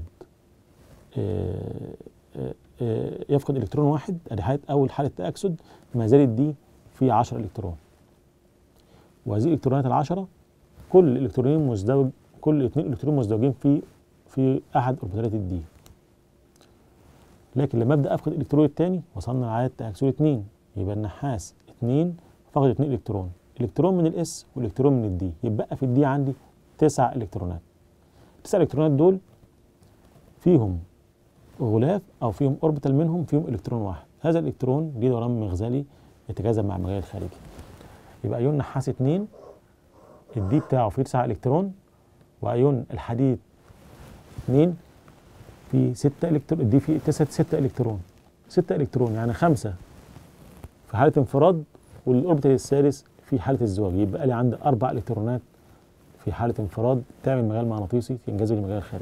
يفقد إلكترون واحد ادي حالة أول حالة تأكسد ما زالت دي فيه 10 إلكترون وهذه الإلكترونات العشرة كل إلكترونين مزدوج كل اثنين إلكترون مزدوجين في في أحد أوربيتالات الدي لكن لما ابدا افقد الالكترون الثاني وصلنا لعدد تاكسل 2 يبقى النحاس 2 فقد 2 الكترون الكترون من الاس والكترون من الدي يبقى في الدي عندي 9 الكترونات التسع الكترونات دول فيهم غلاف او فيهم اوربيتال منهم فيهم الكترون واحد هذا الالكترون ليه دوران مغزلي يتجاذب مع المجال الخارجي يبقى ايون نحاس 2 الدي بتاعه فيه 9 الكترون وايون الحديد 2 في 6 الكترون دي في 9 6 الكترون 6 الكترون يعني 5 في حاله انفراد والاوربيتال الثالث في حاله الزواج يبقى لي عندي اربع الكترونات في حاله انفراد تعمل مجال مغناطيسي ينجذب للمجال الخارجي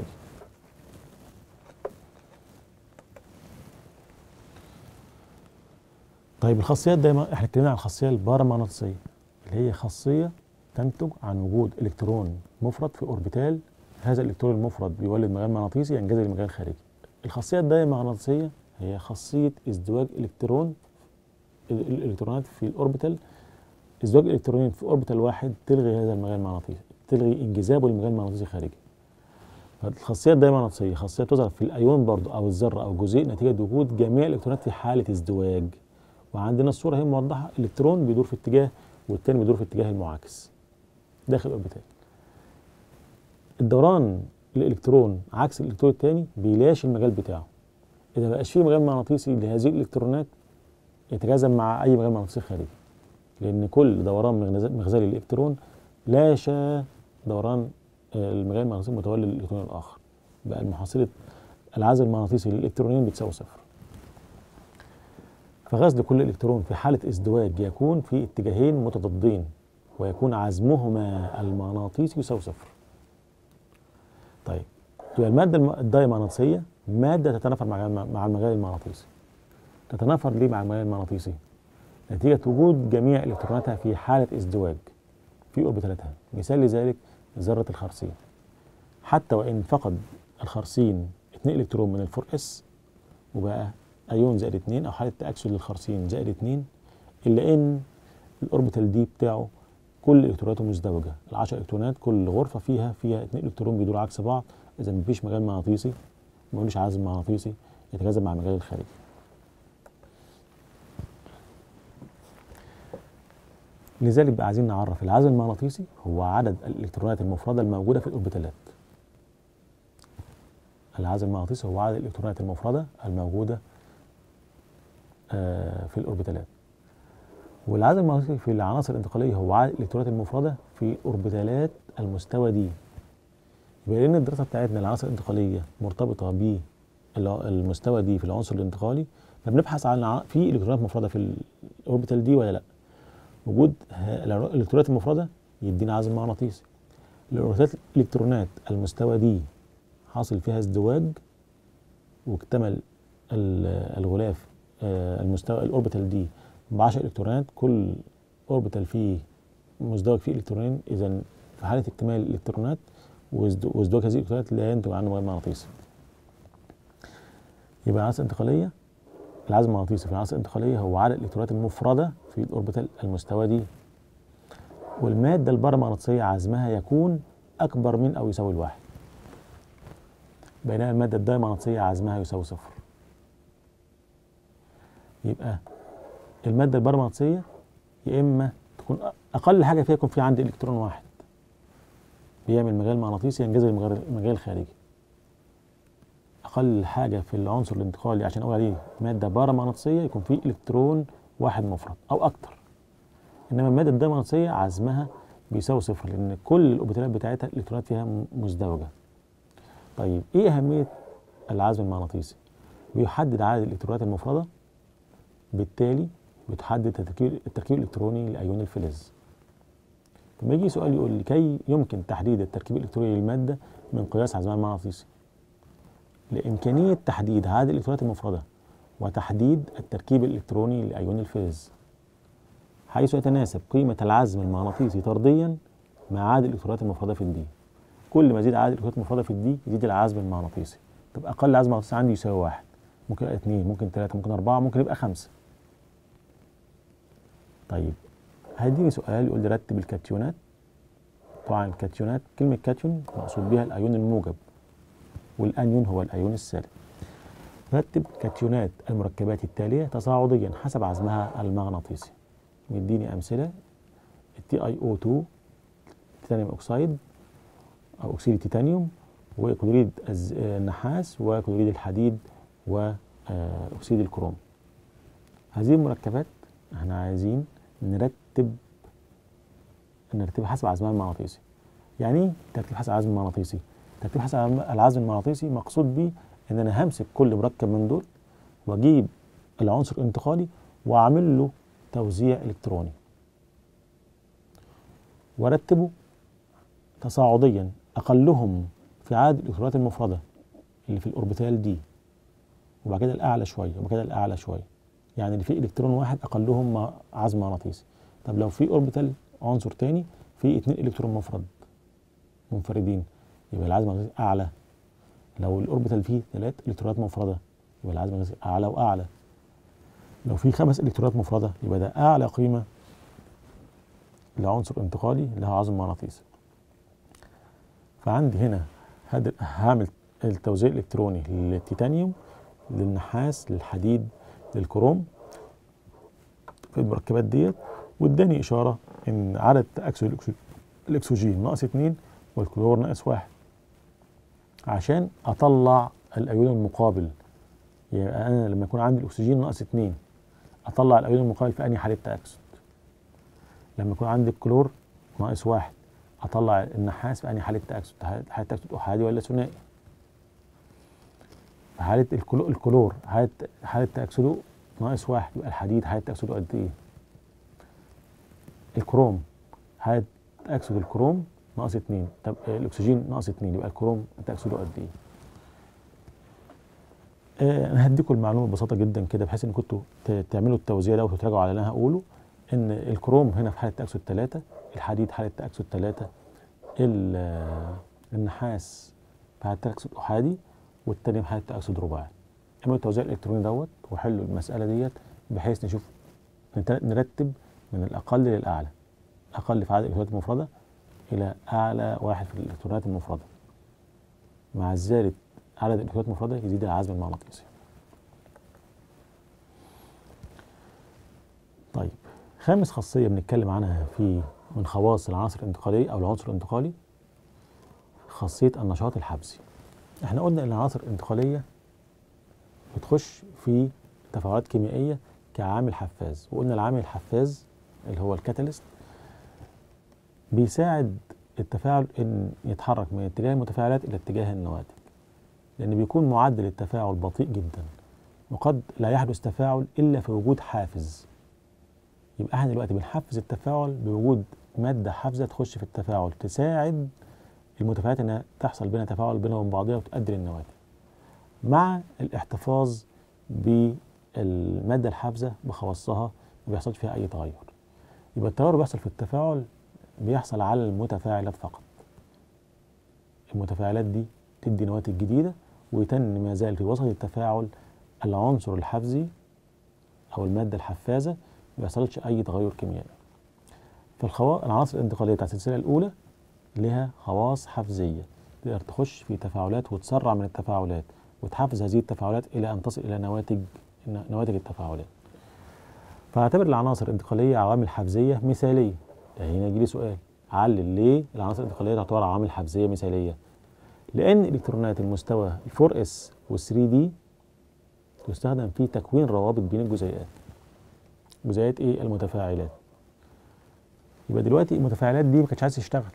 طيب الخاصيات دايما احنا اتكلمنا عن الخاصيه البارامغناطيسيه اللي هي خاصيه تنتج عن وجود الكترون مفرد في اوربيتال هذا الالكترون المفرد بيولد مجال مغناطيسي ينجذب للمجال الخارجي الخاصيه الدايمغناطيسيه هي خاصيه ازدواج الكترون الالكترونات في الاوربيتال ازدواج الالكترونين في اوربيتال واحد تلغي هذا المجال المغناطيسي تلغي انجذابه للمجال المغناطيسي الخارجي فالخاصيه الدايمغناطيسيه خاصيه تظهر في الايون برضو او الذره او الجزيء نتيجه وجود جميع الالكترونات في حاله ازدواج وعندنا الصوره هي موضحه الالكترون بيدور في اتجاه والتاني بيدور في اتجاه المعاكس داخل الاوربيتال الدوران الالكترون عكس الالكترون الثاني بيلاشي المجال بتاعه اذا ما بقاش فيه مجال مغناطيسي لهذه الالكترونات يتجاذب مع اي مجال مغناطيسي خارجي لان كل دوران مغزلي للالكترون لاشى دوران المجال المغناطيسي المتولي للالكترون الاخر بقى المحصله العزل المغناطيسي للالكترونين بتساوي صفر فغزل كل الكترون في حاله ازدواج يكون في اتجاهين متضادين ويكون عزمهما المغناطيسي يساوي صفر طيب يبقى الماده الدايمغناطيسيه ماده تتنافر مع مع المجال المغناطيسي تتنافر ليه مع المجال المغناطيسي نتيجه وجود جميع الكتروناتها في حاله ازدواج في اوربيتالاتها مثال لذلك ذره الخرسين حتى وان فقد الخرسين 2 الكترون من الفور اس وبقى ايون زائد 2 او حاله تاكسد للخرسين زائد 2 الا ان الاوربيتال دي بتاعه كل الكتروناته مزدوجه ال10 الكترونات كل غرفه فيها فيها 2 الكترون بيدوروا عكس بعض اذا مفيش مجال مغناطيسي ملوش عزم مغناطيسي يتجاذب مع المجال الخارجي لذلك بقى عايزين نعرف العزم المغناطيسي هو عدد الالكترونات المفرده الموجوده في الاوربيتالات العزم المغناطيسي هو عدد الالكترونات المفرده الموجوده في الاوربيتالات والعدد المغناطيسي في العناصر الانتقاليه هو عدد الالكترونات المفرده في اوربيتالات المستوى دي يبقى لان الدراسه بتاعتنا العناصر الانتقاليه مرتبطه بالمستوى دي في العنصر الانتقالي فبنبحث عن في الكترونات مفرده في الاوربيتال دي ولا لا وجود الالكترونات المفرده يدينا عزم مغناطيسي الالكترونات المستوى دي حاصل فيها ازدواج واكتمل الغلاف المستوى الاوربيتال دي ب 10 الكترونات كل اوربيتال فيه مزدوج فيه الكترونين اذا في حاله اكتمال الالكترونات وازدواج هذه الالكترونات لا ينتج عنه مجال مغناطيسي يبقى العناصر الانتقاليه العزم المغناطيسي في العناصر الانتقاليه هو عدد الالكترونات المفرده في الاوربيتال المستوى دي والمادة البارامغناطيسية عزمها يكون أكبر من أو يساوي الواحد بينما المادة الدايمغناطيسية عزمها يساوي صفر يبقى المادة البارامغناطيسية يا إما تكون أقل حاجة فيها يكون في عندي إلكترون واحد بيعمل مجال مغناطيسي ينجذب المجال الخارجي أقل حاجة في العنصر الانتقالي عشان أقول عليه مادة بارامغناطيسية يكون فيه إلكترون واحد مفرد أو أكتر إنما المادة الدايمغناطيسية عزمها بيساوي صفر لأن كل الأوبيتالات بتاعتها الإلكترونات فيها مزدوجة طيب إيه أهمية العزم المغناطيسي؟ بيحدد عدد الإلكترونات المفردة بالتالي بتحدد التركيب, التركيب الإلكتروني لأيون الفلز لما يجي سؤال يقول لي كي يمكن تحديد التركيب الإلكتروني للمادة من قياس عزمها المغناطيسي لإمكانية تحديد عدد الإلكترونات المفردة وتحديد التركيب الإلكتروني لأيون الفلز حيث يتناسب قيمة العزم المغناطيسي طرديا مع عدد الإلكترونات المفردة في الدي كل ما يزيد عدد الإلكترونات المفردة في الدي يزيد العزم المغناطيسي طب أقل عزم مغناطيسي عندي يساوي واحد ممكن يبقى اثنين ممكن ثلاثة ممكن أربعة ممكن يبقى خمسة طيب هيديني سؤال يقول لي رتب الكاتيونات طبعا الكاتيونات كلمة كاتيون مقصود بها الأيون الموجب والأنيون هو الأيون السالب رتب كاتيونات المركبات التالية تصاعديا حسب عزمها المغناطيسي مديني أمثلة التي اي او 2 تيتانيوم أكسيد أو أكسيد التيتانيوم وكلوريد النحاس وكلوريد الحديد وأكسيد الكروم هذه المركبات احنا عايزين نرتب نرتب حسب عزمها المغناطيسي يعني ايه ترتيب حسب العزم المغناطيسي ترتيب حسب العزم المغناطيسي مقصود بيه ان انا همسك كل مركب من دول واجيب العنصر الانتقالي واعمل له توزيع الكتروني وارتبه تصاعديا اقلهم في عدد الالكترونات المفرده اللي في الاوربيتال دي وبعد كده الاعلى شويه وبعد كده الاعلى شويه يعني اللي فيه الكترون واحد اقلهم عزم مغناطيسي طب لو في اوربيتال عنصر تاني فيه اتنين الكترون مفرد منفردين يبقى العزم المغناطيسي اعلى لو الاوربيتال فيه ثلاث الكترونات مفرده يبقى العزم المغناطيسي اعلى واعلى لو في خمس الكترونات مفرده يبقى ده اعلى قيمه لعنصر انتقالي لها عزم مغناطيسي فعندي هنا هعمل التوزيع الالكتروني للتيتانيوم للنحاس للحديد للكروم في المركبات ديت واداني اشاره ان عدد تاكسد الاكسجين ناقص اتنين والكلور ناقص واحد عشان اطلع الايون المقابل يعني انا لما يكون عندي الاكسجين ناقص اتنين اطلع الايون المقابل في انهي حاله تاكسد لما يكون عندي الكلور ناقص واحد اطلع النحاس في انهي حاله تاكسد حاله تاكسد احادي ولا ثنائي في حاله الكلور حاله حاله تاكسده ناقص واحد يبقى الحديد حاله تاكسده قد ايه الكروم حاله تاكسد الكروم ناقص اتنين طب الاكسجين ناقص اتنين يبقى الكروم تاكسده قد ايه آه انا هديكم المعلومه ببساطه جدا كده بحيث ان كنتوا تعملوا التوزيع ده وتتراجعوا على اللي انا هقوله ان الكروم هنا في حاله تاكسد ثلاثه الحديد حاله تاكسد ثلاثه النحاس في حاله تاكسد احادي والتاني في حاله تاكسد رباعي اعملوا التوزيع الالكتروني دوت وحلوا المساله ديت بحيث نشوف نرتب من الاقل للاعلى اقل في عدد الالكترونات المفرده الى اعلى واحد في الالكترونات المفرده مع زياده عدد الالكترونات المفرده يزيد العزم المغناطيسي طيب خامس خاصيه بنتكلم عنها في من خواص العناصر الانتقاليه او العنصر الانتقالي خاصيه النشاط الحبسي احنا قلنا ان العناصر الانتقاليه بتخش في تفاعلات كيميائيه كعامل حفاز وقلنا العامل الحفاز اللي هو الكاتاليست بيساعد التفاعل ان يتحرك من اتجاه المتفاعلات الى اتجاه النواتج لان بيكون معدل التفاعل بطيء جدا وقد لا يحدث تفاعل الا في وجود حافز يبقى احنا دلوقتي بنحفز التفاعل بوجود ماده حافزه تخش في التفاعل تساعد المتفاعلات انها تحصل بينها تفاعل بينها وبين بعضها وتؤدي للنواتج مع الاحتفاظ بالماده الحافزه بخواصها ما بيحصلش فيها اي تغير يبقى التغير بيحصل في التفاعل بيحصل على المتفاعلات فقط المتفاعلات دي تدي نواتج جديده ويتن ما زال في وسط التفاعل العنصر الحفزي او الماده الحفازه ما بيحصلش اي تغير كيميائي فالخوا... العناصر الانتقاليه بتاعت السلسله الاولى لها خواص حفزيه تقدر تخش في تفاعلات وتسرع من التفاعلات وتحفز هذه التفاعلات الى ان تصل الى نواتج نواتج التفاعلات فاعتبر العناصر الانتقاليه عوامل حفزيه مثاليه يعني هنا يجي لي سؤال علل ليه العناصر الانتقاليه تعتبر عوامل حفزيه مثاليه لان الكترونات المستوى 4 اس وال 3 دي تستخدم في تكوين روابط بين الجزيئات جزيئات ايه المتفاعلات يبقى دلوقتي المتفاعلات دي ما كانتش عايزه تشتغل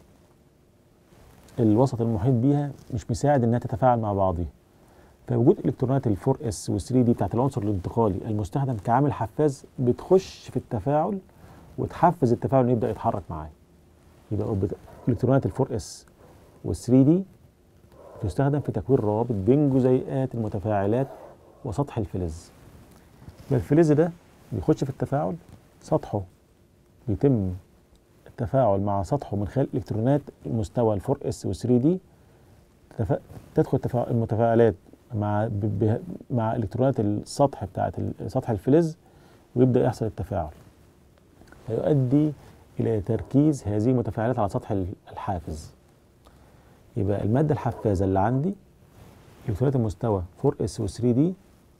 الوسط المحيط بيها مش مساعد انها تتفاعل مع بعضها فوجود الكترونات ال 4 اس وال 3 دي بتاعت العنصر الانتقالي المستخدم كعامل حفاز بتخش في التفاعل وتحفز التفاعل انه يبدا يتحرك معاه يبقى الكترونات ال 4 اس وال 3 دي تستخدم في تكوين روابط بين جزيئات المتفاعلات وسطح الفلز يبقى الفلز ده بيخش في التفاعل سطحه بيتم التفاعل مع سطحه من خلال الكترونات المستوى ال 4 اس و 3 دي تدخل المتفاعلات مع مع الكترونات السطح بتاعت سطح الفلز ويبدا يحصل التفاعل فيؤدي الى تركيز هذه المتفاعلات على سطح الحافز يبقى الماده الحفازه اللي عندي الكترونات المستوى 4 اس و 3 دي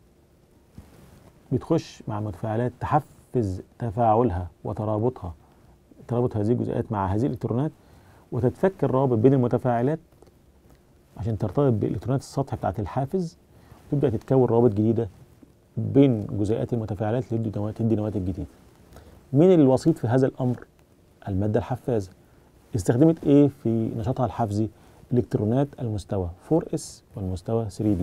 بتخش مع المتفاعلات تحفز تفاعلها وترابطها ترابط هذه الجزيئات مع هذه الالكترونات وتتفك الروابط بين المتفاعلات عشان ترتبط بالالكترونات السطح بتاعت الحافز تبدا تتكون روابط جديده بين جزيئات المتفاعلات تدي نواتج تدي نواتج جديده. مين الوسيط في هذا الامر؟ الماده الحفازه. استخدمت ايه في نشاطها الحفزي؟ الكترونات المستوى 4s والمستوى 3d.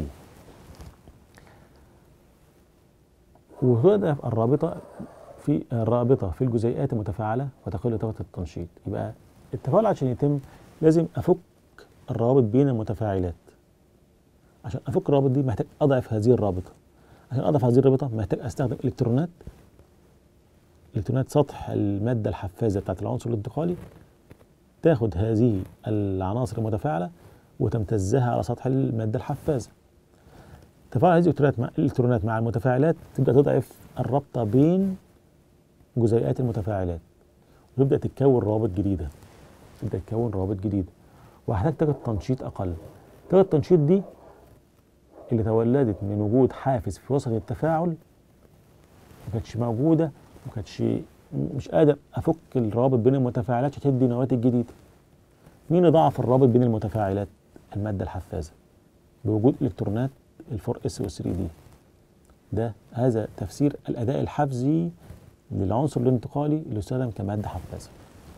وتبدا الرابطه في الرابطه في الجزيئات المتفاعله وتقل طاقه التنشيط. يبقى التفاعل عشان يتم لازم افك الروابط بين المتفاعلات عشان افك الروابط دي محتاج اضعف هذه الرابطه عشان اضعف هذه الرابطه محتاج استخدم الكترونات الكترونات سطح الماده الحفازه بتاعت العنصر الانتقالي تاخد هذه العناصر المتفاعله وتمتزها على سطح الماده الحفازه تفاعل هذه الالكترونات مع الالكترونات مع المتفاعلات تبدا تضعف الرابطه بين جزيئات المتفاعلات وتبدا تتكون روابط جديده تبدا تتكون روابط جديده وهحتاج طاقة تنشيط أقل طاقة التنشيط دي اللي تولدت من وجود حافز في وسط التفاعل ما كانتش موجودة ما كانتش مش قادر أفك الرابط بين المتفاعلات عشان تدي نواتج جديدة مين ضعف الرابط بين المتفاعلات المادة الحفازة بوجود إلكترونات الفور اس و 3 دي ده هذا تفسير الأداء الحفزي للعنصر الانتقالي اللي يستخدم كمادة حفازة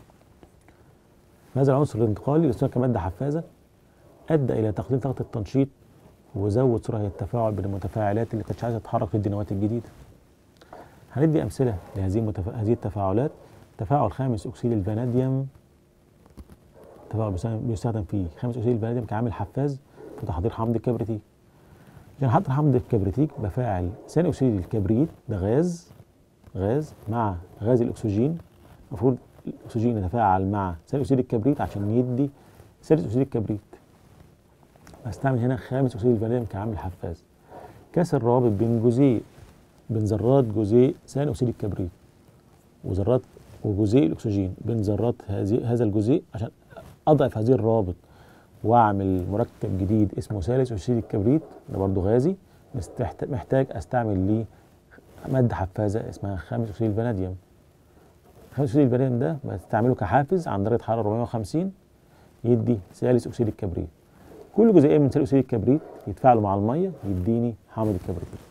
هذا العنصر الانتقالي اللي كمادة حفازة أدى إلى تقليل طاقة التنشيط وزود سرعة التفاعل بين المتفاعلات اللي كانتش عايزة تتحرك في الدينوات الجديدة. هندي أمثلة لهذه المتف... هذه التفاعلات تفاعل خامس أكسيد الفاناديوم تفاعل بيستخدم فيه خامس أكسيد الفاناديوم كعامل حفاز في تحضير حمض الكبريتيك. عشان أحضر حمض الكبريتيك بفاعل ثاني أكسيد الكبريت ده غاز غاز مع غاز الأكسجين المفروض الاكسجين يتفاعل مع ثاني اكسيد الكبريت عشان يدي ثالث اكسيد الكبريت بستعمل هنا خامس اكسيد الفانيليوم كعامل حفاز كسر الروابط بين جزيء بين ذرات جزيء ثاني اكسيد الكبريت وذرات وجزيء الاكسجين بين ذرات هذه هذا الجزيء عشان اضعف هذه الروابط واعمل مركب جديد اسمه ثالث اكسيد الكبريت ده برضه غازي محتاج استعمل ليه ماده حفازه اسمها خامس اكسيد الفاناديوم خامس اكسيد البريم ده بستعمله كحافز عند درجه حراره 450 يدي ثالث اكسيد الكبريت كل جزيئين من ثالث اكسيد الكبريت يتفاعلوا مع الميه يديني حامض الكبريتيك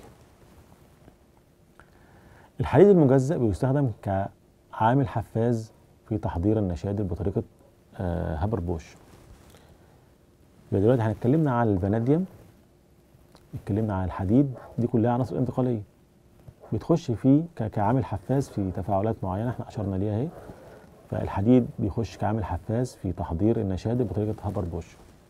الحديد المجزأ بيستخدم كعامل حفاز في تحضير النشادر بطريقه آه هابر بوش دلوقتي هنتكلمنا على الفاناديوم اتكلمنا على الحديد دي كلها عناصر انتقاليه بتخش فيه كعامل حفاز في تفاعلات معينه احنا اشرنا ليها اهي فالحديد بيخش كعامل حفاز في تحضير النشادر بطريقه هابر بوش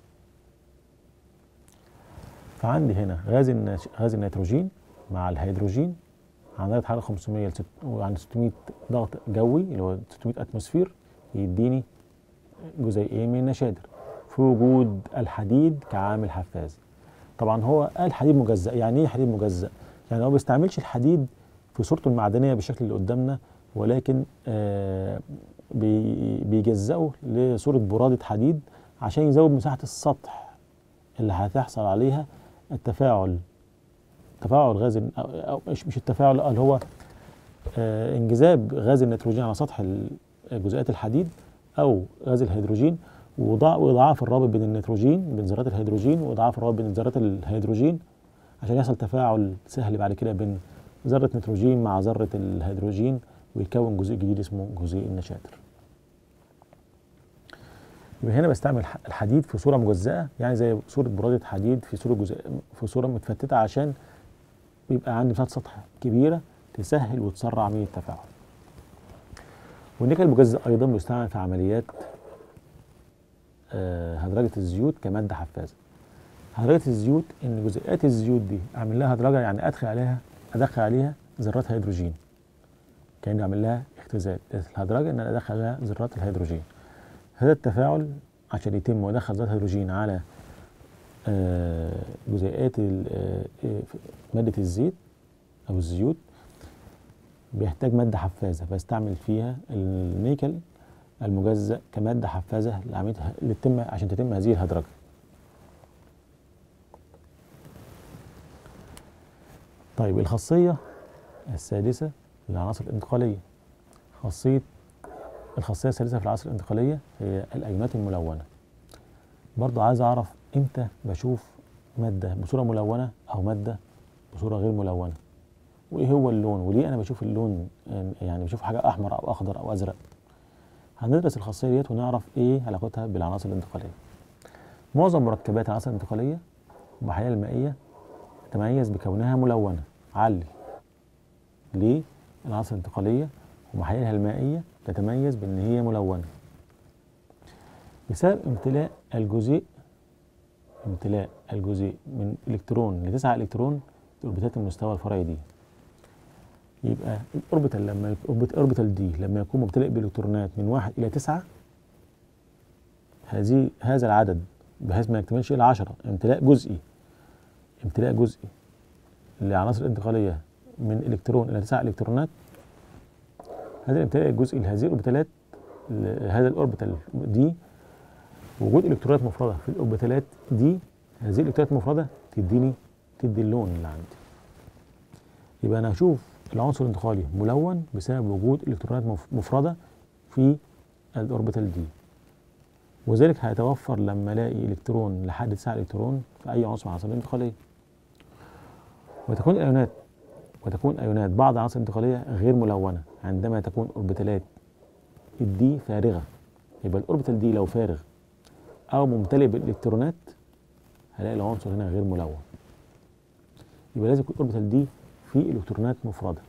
فعندي هنا غاز النش... غاز النيتروجين مع الهيدروجين عند درجه حراره 500 ل وعند 600 ضغط جوي اللي هو 600 اتموسفير يديني جزيئين من النشادر في وجود الحديد كعامل حفاز طبعا هو قال حديد مجزأ يعني ايه حديد مجزأ يعني هو ما بيستعملش الحديد في صورته المعدنيه بالشكل اللي قدامنا ولكن آه بي بيجزأه لصورة برادة حديد عشان يزود مساحة السطح اللي هتحصل عليها التفاعل تفاعل غاز ال- أو أو مش مش التفاعل اللي هو آه، انجذاب غاز النيتروجين على سطح ال- جزيئات الحديد أو غاز الهيدروجين وضع وإضعاف الرابط بين النيتروجين بين ذرات الهيدروجين وإضعاف الرابط بين ذرات الهيدروجين عشان يحصل تفاعل سهل بعد كده بين ذرة نيتروجين مع ذرة الهيدروجين ويكون جزيء جديد اسمه جزيء النشاتر. يبقى هنا بستعمل الح- الحديد في صورة مجزأة يعني زي صورة برادة حديد في صورة جزء في صورة متفتتة عشان يبقى عندي مساحة سطح كبيرة تسهل وتسرع عملية التفاعل. والنيكل المجزأ أيضا بيستعمل في عمليات آه، هدرجة الزيوت كمادة حفازة. هدرجة الزيوت إن جزيئات الزيوت دي أعمل لها هدرجة يعني أدخل عليها أدخل عليها ذرات هيدروجين. كأني أعمل لها اختزال، الهدرجة إن أنا أدخل عليها ذرات الهيدروجين. هذا التفاعل عشان يتم وأدخل ذرات هيدروجين على آه، جزيئات ال- آه، آه، مادة الزيت أو الزيوت بيحتاج مادة حفازة بستعمل فيها النيكل المجزأ كمادة حفازة لعملية اللي تتم عشان تتم هذه الهدرجة. طيب الخاصية السادسة للعناصر الانتقالية خاصية الخاصية الثالثة في العناصر الانتقالية هي الأيونات الملونة برضو عايز أعرف إمتى بشوف مادة بصورة ملونة أو مادة بصورة غير ملونة وإيه هو اللون وليه أنا بشوف اللون يعني بشوف حاجة أحمر أو أخضر أو أزرق هندرس الخاصية ديت ونعرف إيه علاقتها بالعناصر الانتقالية معظم مركبات العناصر الانتقالية والحياة المائية تتميز بكونها ملونة علل ليه العناصر الانتقالية ومحاليلها المائية تتميز بأن هي ملونة بسبب امتلاء الجزيء امتلاء الجزيء من إلكترون لتسعة إلكترون في أوربيتات المستوى الفرعي دي يبقى الأوربيتال لما يك- أوربيتال دي لما يكون ممتلئ بإلكترونات من واحد إلى تسعة هذه هذا العدد بحيث ما يكتملش إلى عشرة امتلاء جزئي امتلاء جزئي لعناصر الانتقالية من إلكترون إلى تسعة إلكترونات هذا الامتلاء الجزئي لهذه الأوربيتالات ل- هذا الأوربيتال دي وجود إلكترونات مفردة في الأوربيتالات دي هذه الإلكترونات المفردة تديني تدي اللون اللي عندي يبقى أنا هشوف العنصر الانتقالي ملون بسبب وجود إلكترونات مف- مفردة في الأوربيتال دي وذلك هيتوفر لما الاقي الكترون لحد 9 الكترون في اي عنصر من العناصر الانتقاليه وتكون الايونات وتكون ايونات بعض العناصر الانتقاليه غير ملونه عندما تكون اوربيتالات الدي فارغه يبقى الاوربيتال دي لو فارغ او ممتلئ بالالكترونات هلاقي العنصر هنا غير ملون يبقى لازم يكون الاوربيتال دي فيه الكترونات مفرده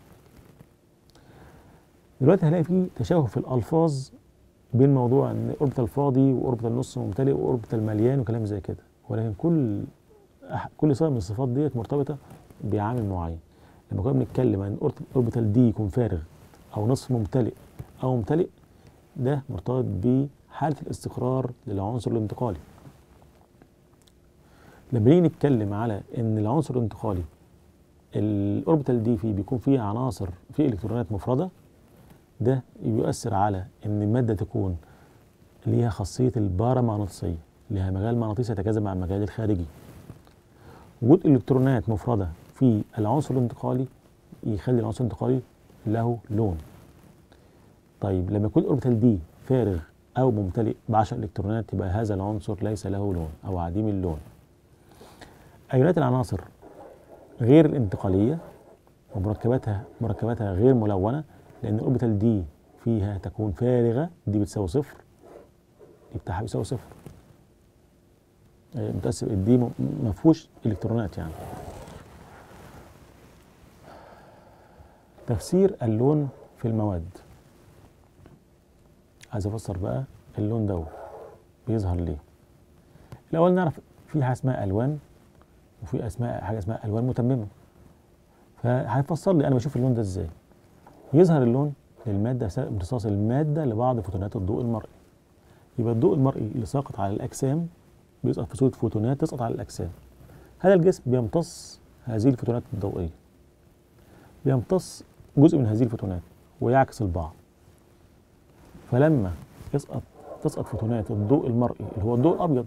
دلوقتي هلاقي فيه تشابه في الالفاظ بين موضوع ان اوربيتال فاضي واوربيتال نص ممتلئ واوربيتال مليان وكلام زي كده ولكن كل أح- كل صفه من الصفات ديت مرتبطه بعامل معين لما كنا بنتكلم عن اوربيتال دي يكون فارغ او نصف ممتلئ او ممتلئ ده مرتبط بحاله الاستقرار للعنصر الانتقالي لما نيجي نتكلم على ان العنصر الانتقالي الاوربيتال دي فيه بيكون فيه عناصر فيه الكترونات مفرده ده بيؤثر على ان الماده تكون ليها خاصيه البارامغناطيسيه لها مجال مغناطيسي يتجاذب مع المجال الخارجي وجود الكترونات مفرده في العنصر الانتقالي يخلي العنصر الانتقالي له لون طيب لما يكون الاوربيتال دي فارغ او ممتلئ ب 10 الكترونات يبقى هذا العنصر ليس له لون او عديم اللون ايونات العناصر غير الانتقاليه ومركباتها مركباتها غير ملونه لان الاوربيتال دي فيها تكون فارغه دي بتساوي صفر دي بتاعها بيساوي صفر آه، متاسف الدي م- ما فيهوش الكترونات يعني تفسير اللون في المواد عايز افسر بقى اللون ده بيظهر ليه الاول نعرف في حاجه اسمها الوان وفي اسماء حاجه اسمها الوان متممه فهيفسر لي انا بشوف اللون ده ازاي يظهر اللون للماده بسبب امتصاص الماده لبعض فوتونات الضوء المرئي يبقى الضوء المرئي اللي ساقط على الاجسام بيسقط في صوره فوتونات تسقط على الاجسام هذا الجسم بيمتص هذه الفوتونات الضوئيه بيمتص جزء من هذه الفوتونات ويعكس البعض فلما يسقط تسقط فوتونات الضوء المرئي اللي هو الضوء الابيض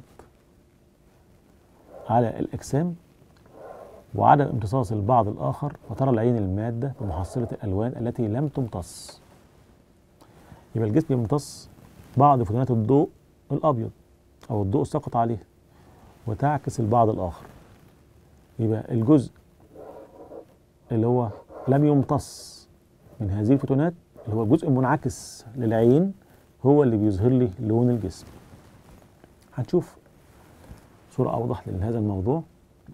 على الاجسام وعدم امتصاص البعض الاخر فترى العين الماده بمحصله الالوان التي لم تمتص يبقى الجسم يمتص بعض فوتونات الضوء الابيض او الضوء الساقط عليه وتعكس البعض الاخر يبقى الجزء اللي هو لم يمتص من هذه الفوتونات اللي هو الجزء المنعكس للعين هو اللي بيظهر لي لون الجسم هنشوف صورة أوضح لهذا الموضوع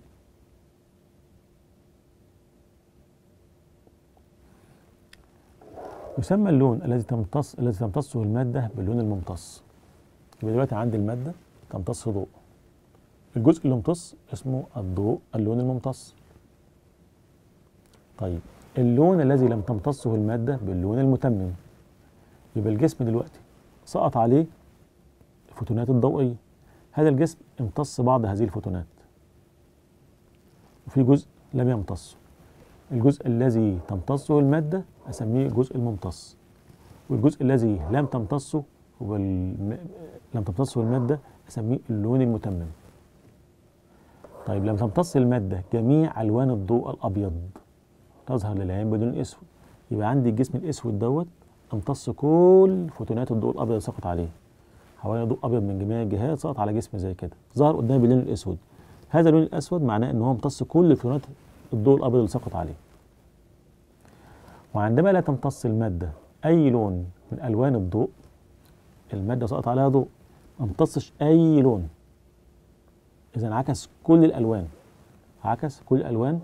يسمى اللون الذي تمتص الذي تمتصه المادة باللون الممتص يبقى دلوقتي عندي المادة تمتص ضوء الجزء اللي يمتص اسمه الضوء اللون الممتص طيب اللون الذي لم تمتصه المادة باللون المتمم يبقى الجسم دلوقتي سقط عليه الفوتونات الضوئية هذا الجسم امتص بعض هذه الفوتونات وفي جزء لم يمتصه الجزء الذي تمتصه المادة أسميه الجزء الممتص والجزء الذي لم تمتصه هو الم... لم تمتصه المادة أسميه اللون المتمم طيب لم تمتص المادة جميع ألوان الضوء الأبيض تظهر للعين بدون اسود يبقى عندي الجسم الاسود دوت امتص كل فوتونات الضوء الابيض اللي سقط عليه حوالي ضوء ابيض من جميع الجهات سقط على جسم زي كده ظهر قدامي باللون الاسود هذا اللون الاسود معناه ان هو امتص كل فوتونات الضوء الابيض اللي سقط عليه وعندما لا تمتص الماده اي لون من الوان الضوء الماده سقط عليها ضوء ما امتصش اي لون اذا عكس كل الالوان عكس كل الالوان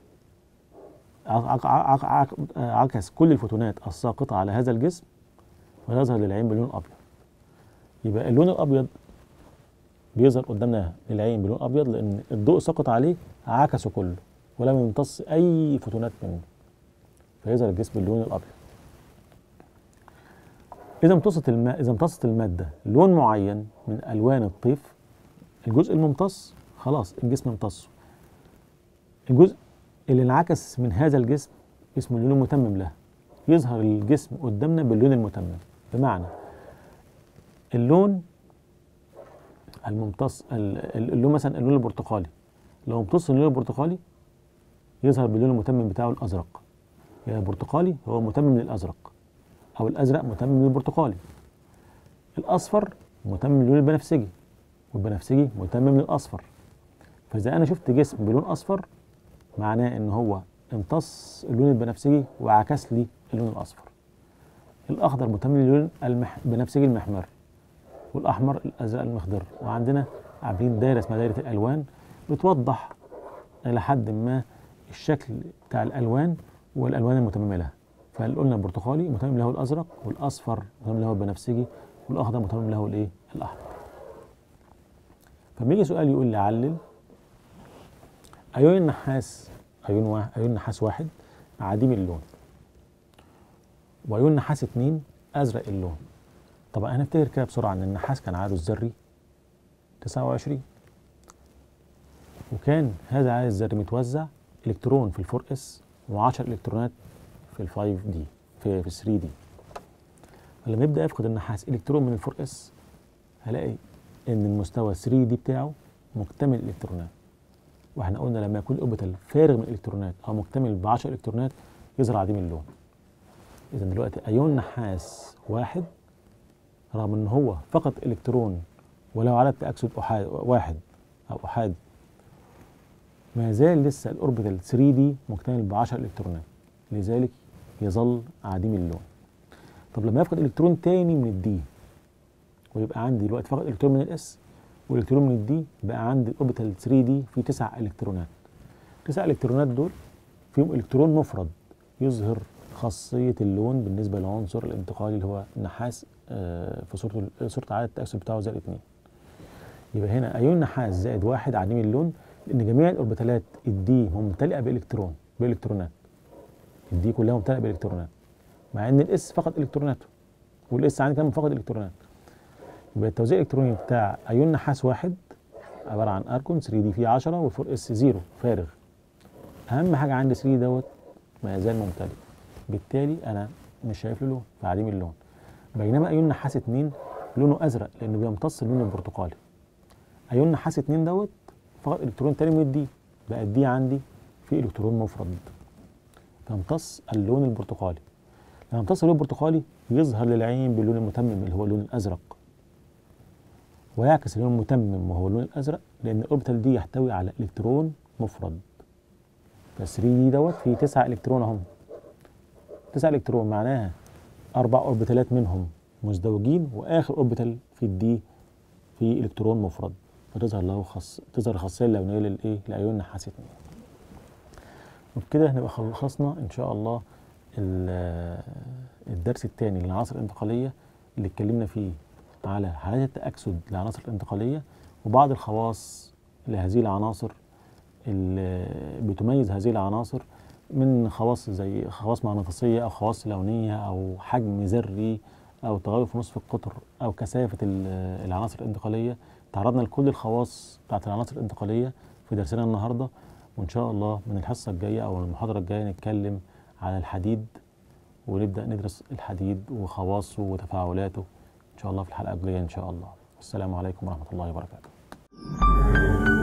عكس كل الفوتونات الساقطة على هذا الجسم ويظهر للعين بلون أبيض يبقى اللون الأبيض بيظهر قدامنا للعين بلون أبيض لأن الضوء سقط عليه عكسه كله ولم يمتص أي فوتونات منه فيظهر الجسم باللون الأبيض إذا امتصت الماء إذا امتصت المادة لون معين من ألوان الطيف الجزء الممتص خلاص الجسم امتصه الجزء اللي انعكس من هذا الجسم اسمه اللون المتمم له يظهر الجسم قدامنا باللون المتمم بمعنى اللون الممتص اللون مثلا اللون البرتقالي لو امتص اللون البرتقالي يظهر باللون المتمم بتاعه الازرق يعني البرتقالي هو متمم للازرق او الازرق متمم للبرتقالي الاصفر متمم للون البنفسجي والبنفسجي متمم للاصفر فاذا انا شفت جسم بلون اصفر معناه ان هو امتص اللون البنفسجي وعكس لي اللون الاصفر الاخضر متمم للون المح... البنفسجي المحمر والاحمر الازرق المخضر وعندنا عاملين دايره اسمها دايره الالوان بتوضح الى حد ما الشكل بتاع الالوان والالوان المتممه لها فقلنا البرتقالي متمم له الازرق والاصفر متمم له البنفسجي والاخضر متمم له الايه الاحمر فلما يجي سؤال يقول لي علل ايون النحاس ايون واحد ايون نحاس واحد عديم اللون وايون نحاس اتنين ازرق اللون طبعا هنفتكر كده بسرعه ان النحاس كان عدده الذري 29 وكان هذا العدد الذري متوزع الكترون في الفور اس و10 الكترونات في ال 5 دي في في 3 دي فلما يبدا يفقد النحاس الكترون من الفور اس هلاقي ان المستوى 3 دي بتاعه مكتمل الالكترونات واحنا قلنا لما يكون الاوربيتال فارغ من الالكترونات او مكتمل ب 10 الكترونات يظهر عديم اللون اذا دلوقتي ايون نحاس واحد رغم ان هو فقط الكترون ولو عدد تاكسد احاد واحد او احاد ما زال لسه الاوربيتال 3 دي مكتمل ب 10 الكترونات لذلك يظل عديم اللون طب لما يفقد الكترون تاني من الدي ويبقى عندي دلوقتي فقط الكترون من الاس والالكترون من الدي بقى عندي الاوربيتال 3 دي فيه تسع الكترونات تسع الكترونات دول فيهم الكترون مفرد يظهر خاصية اللون بالنسبة للعنصر الانتقالي اللي هو النحاس آه في صورة صورة عدد التأكسد بتاعه زائد اتنين يبقى هنا أيون نحاس زائد واحد عديم اللون لأن جميع الأوربيتالات الدي ممتلئة بإلكترون بإلكترونات الدي كلها ممتلئة بإلكترونات مع إن الإس فقط إلكتروناته والإس عندي كمان فقط إلكترونات يبقى التوزيع الالكتروني بتاع ايون نحاس واحد عباره عن اركون 3 دي فيه 10 والفور اس 0 فارغ اهم حاجه عندي 3 دوت ما يزال ممتلئ بالتالي انا مش شايف له لون فعديم اللون بينما ايون نحاس 2 لونه ازرق لانه بيمتص اللون البرتقالي ايون نحاس 2 دوت فقط الكترون تاني من الدي بقى الدي عندي في الكترون مفرد بيمتص اللون البرتقالي لما يمتص اللون البرتقالي يظهر للعين باللون المتمم اللي هو اللون الازرق ويعكس اللون المتمم وهو اللون الازرق لان الاوربيتال دي يحتوي على الكترون مفرد بس 3 دي دوت فيه 9 الكترون اهم 9 الكترون معناها اربع اوربيتالات منهم مزدوجين واخر اوربيتال في الدي في الكترون مفرد فتظهر له خاص تظهر الخاصيه اللونيه للايه لايون نحاس 2 وبكده هنبقى خلصنا ان شاء الله ال- الدرس الثاني للعناصر الانتقاليه اللي اتكلمنا فيه على حالات التاكسد للعناصر الانتقاليه وبعض الخواص لهذه العناصر اللي بتميز هذه العناصر من خواص زي خواص مغناطيسيه او خواص لونيه او حجم ذري او تغير في نصف القطر او كثافه ال- العناصر الانتقاليه تعرضنا لكل الخواص بتاعت العناصر الانتقاليه في درسنا النهارده وان شاء الله من الحصه الجايه او المحاضره الجايه نتكلم على الحديد ونبدا ندرس الحديد وخواصه وتفاعلاته ان شاء الله في الحلقه الجايه ان شاء الله السلام عليكم ورحمه الله وبركاته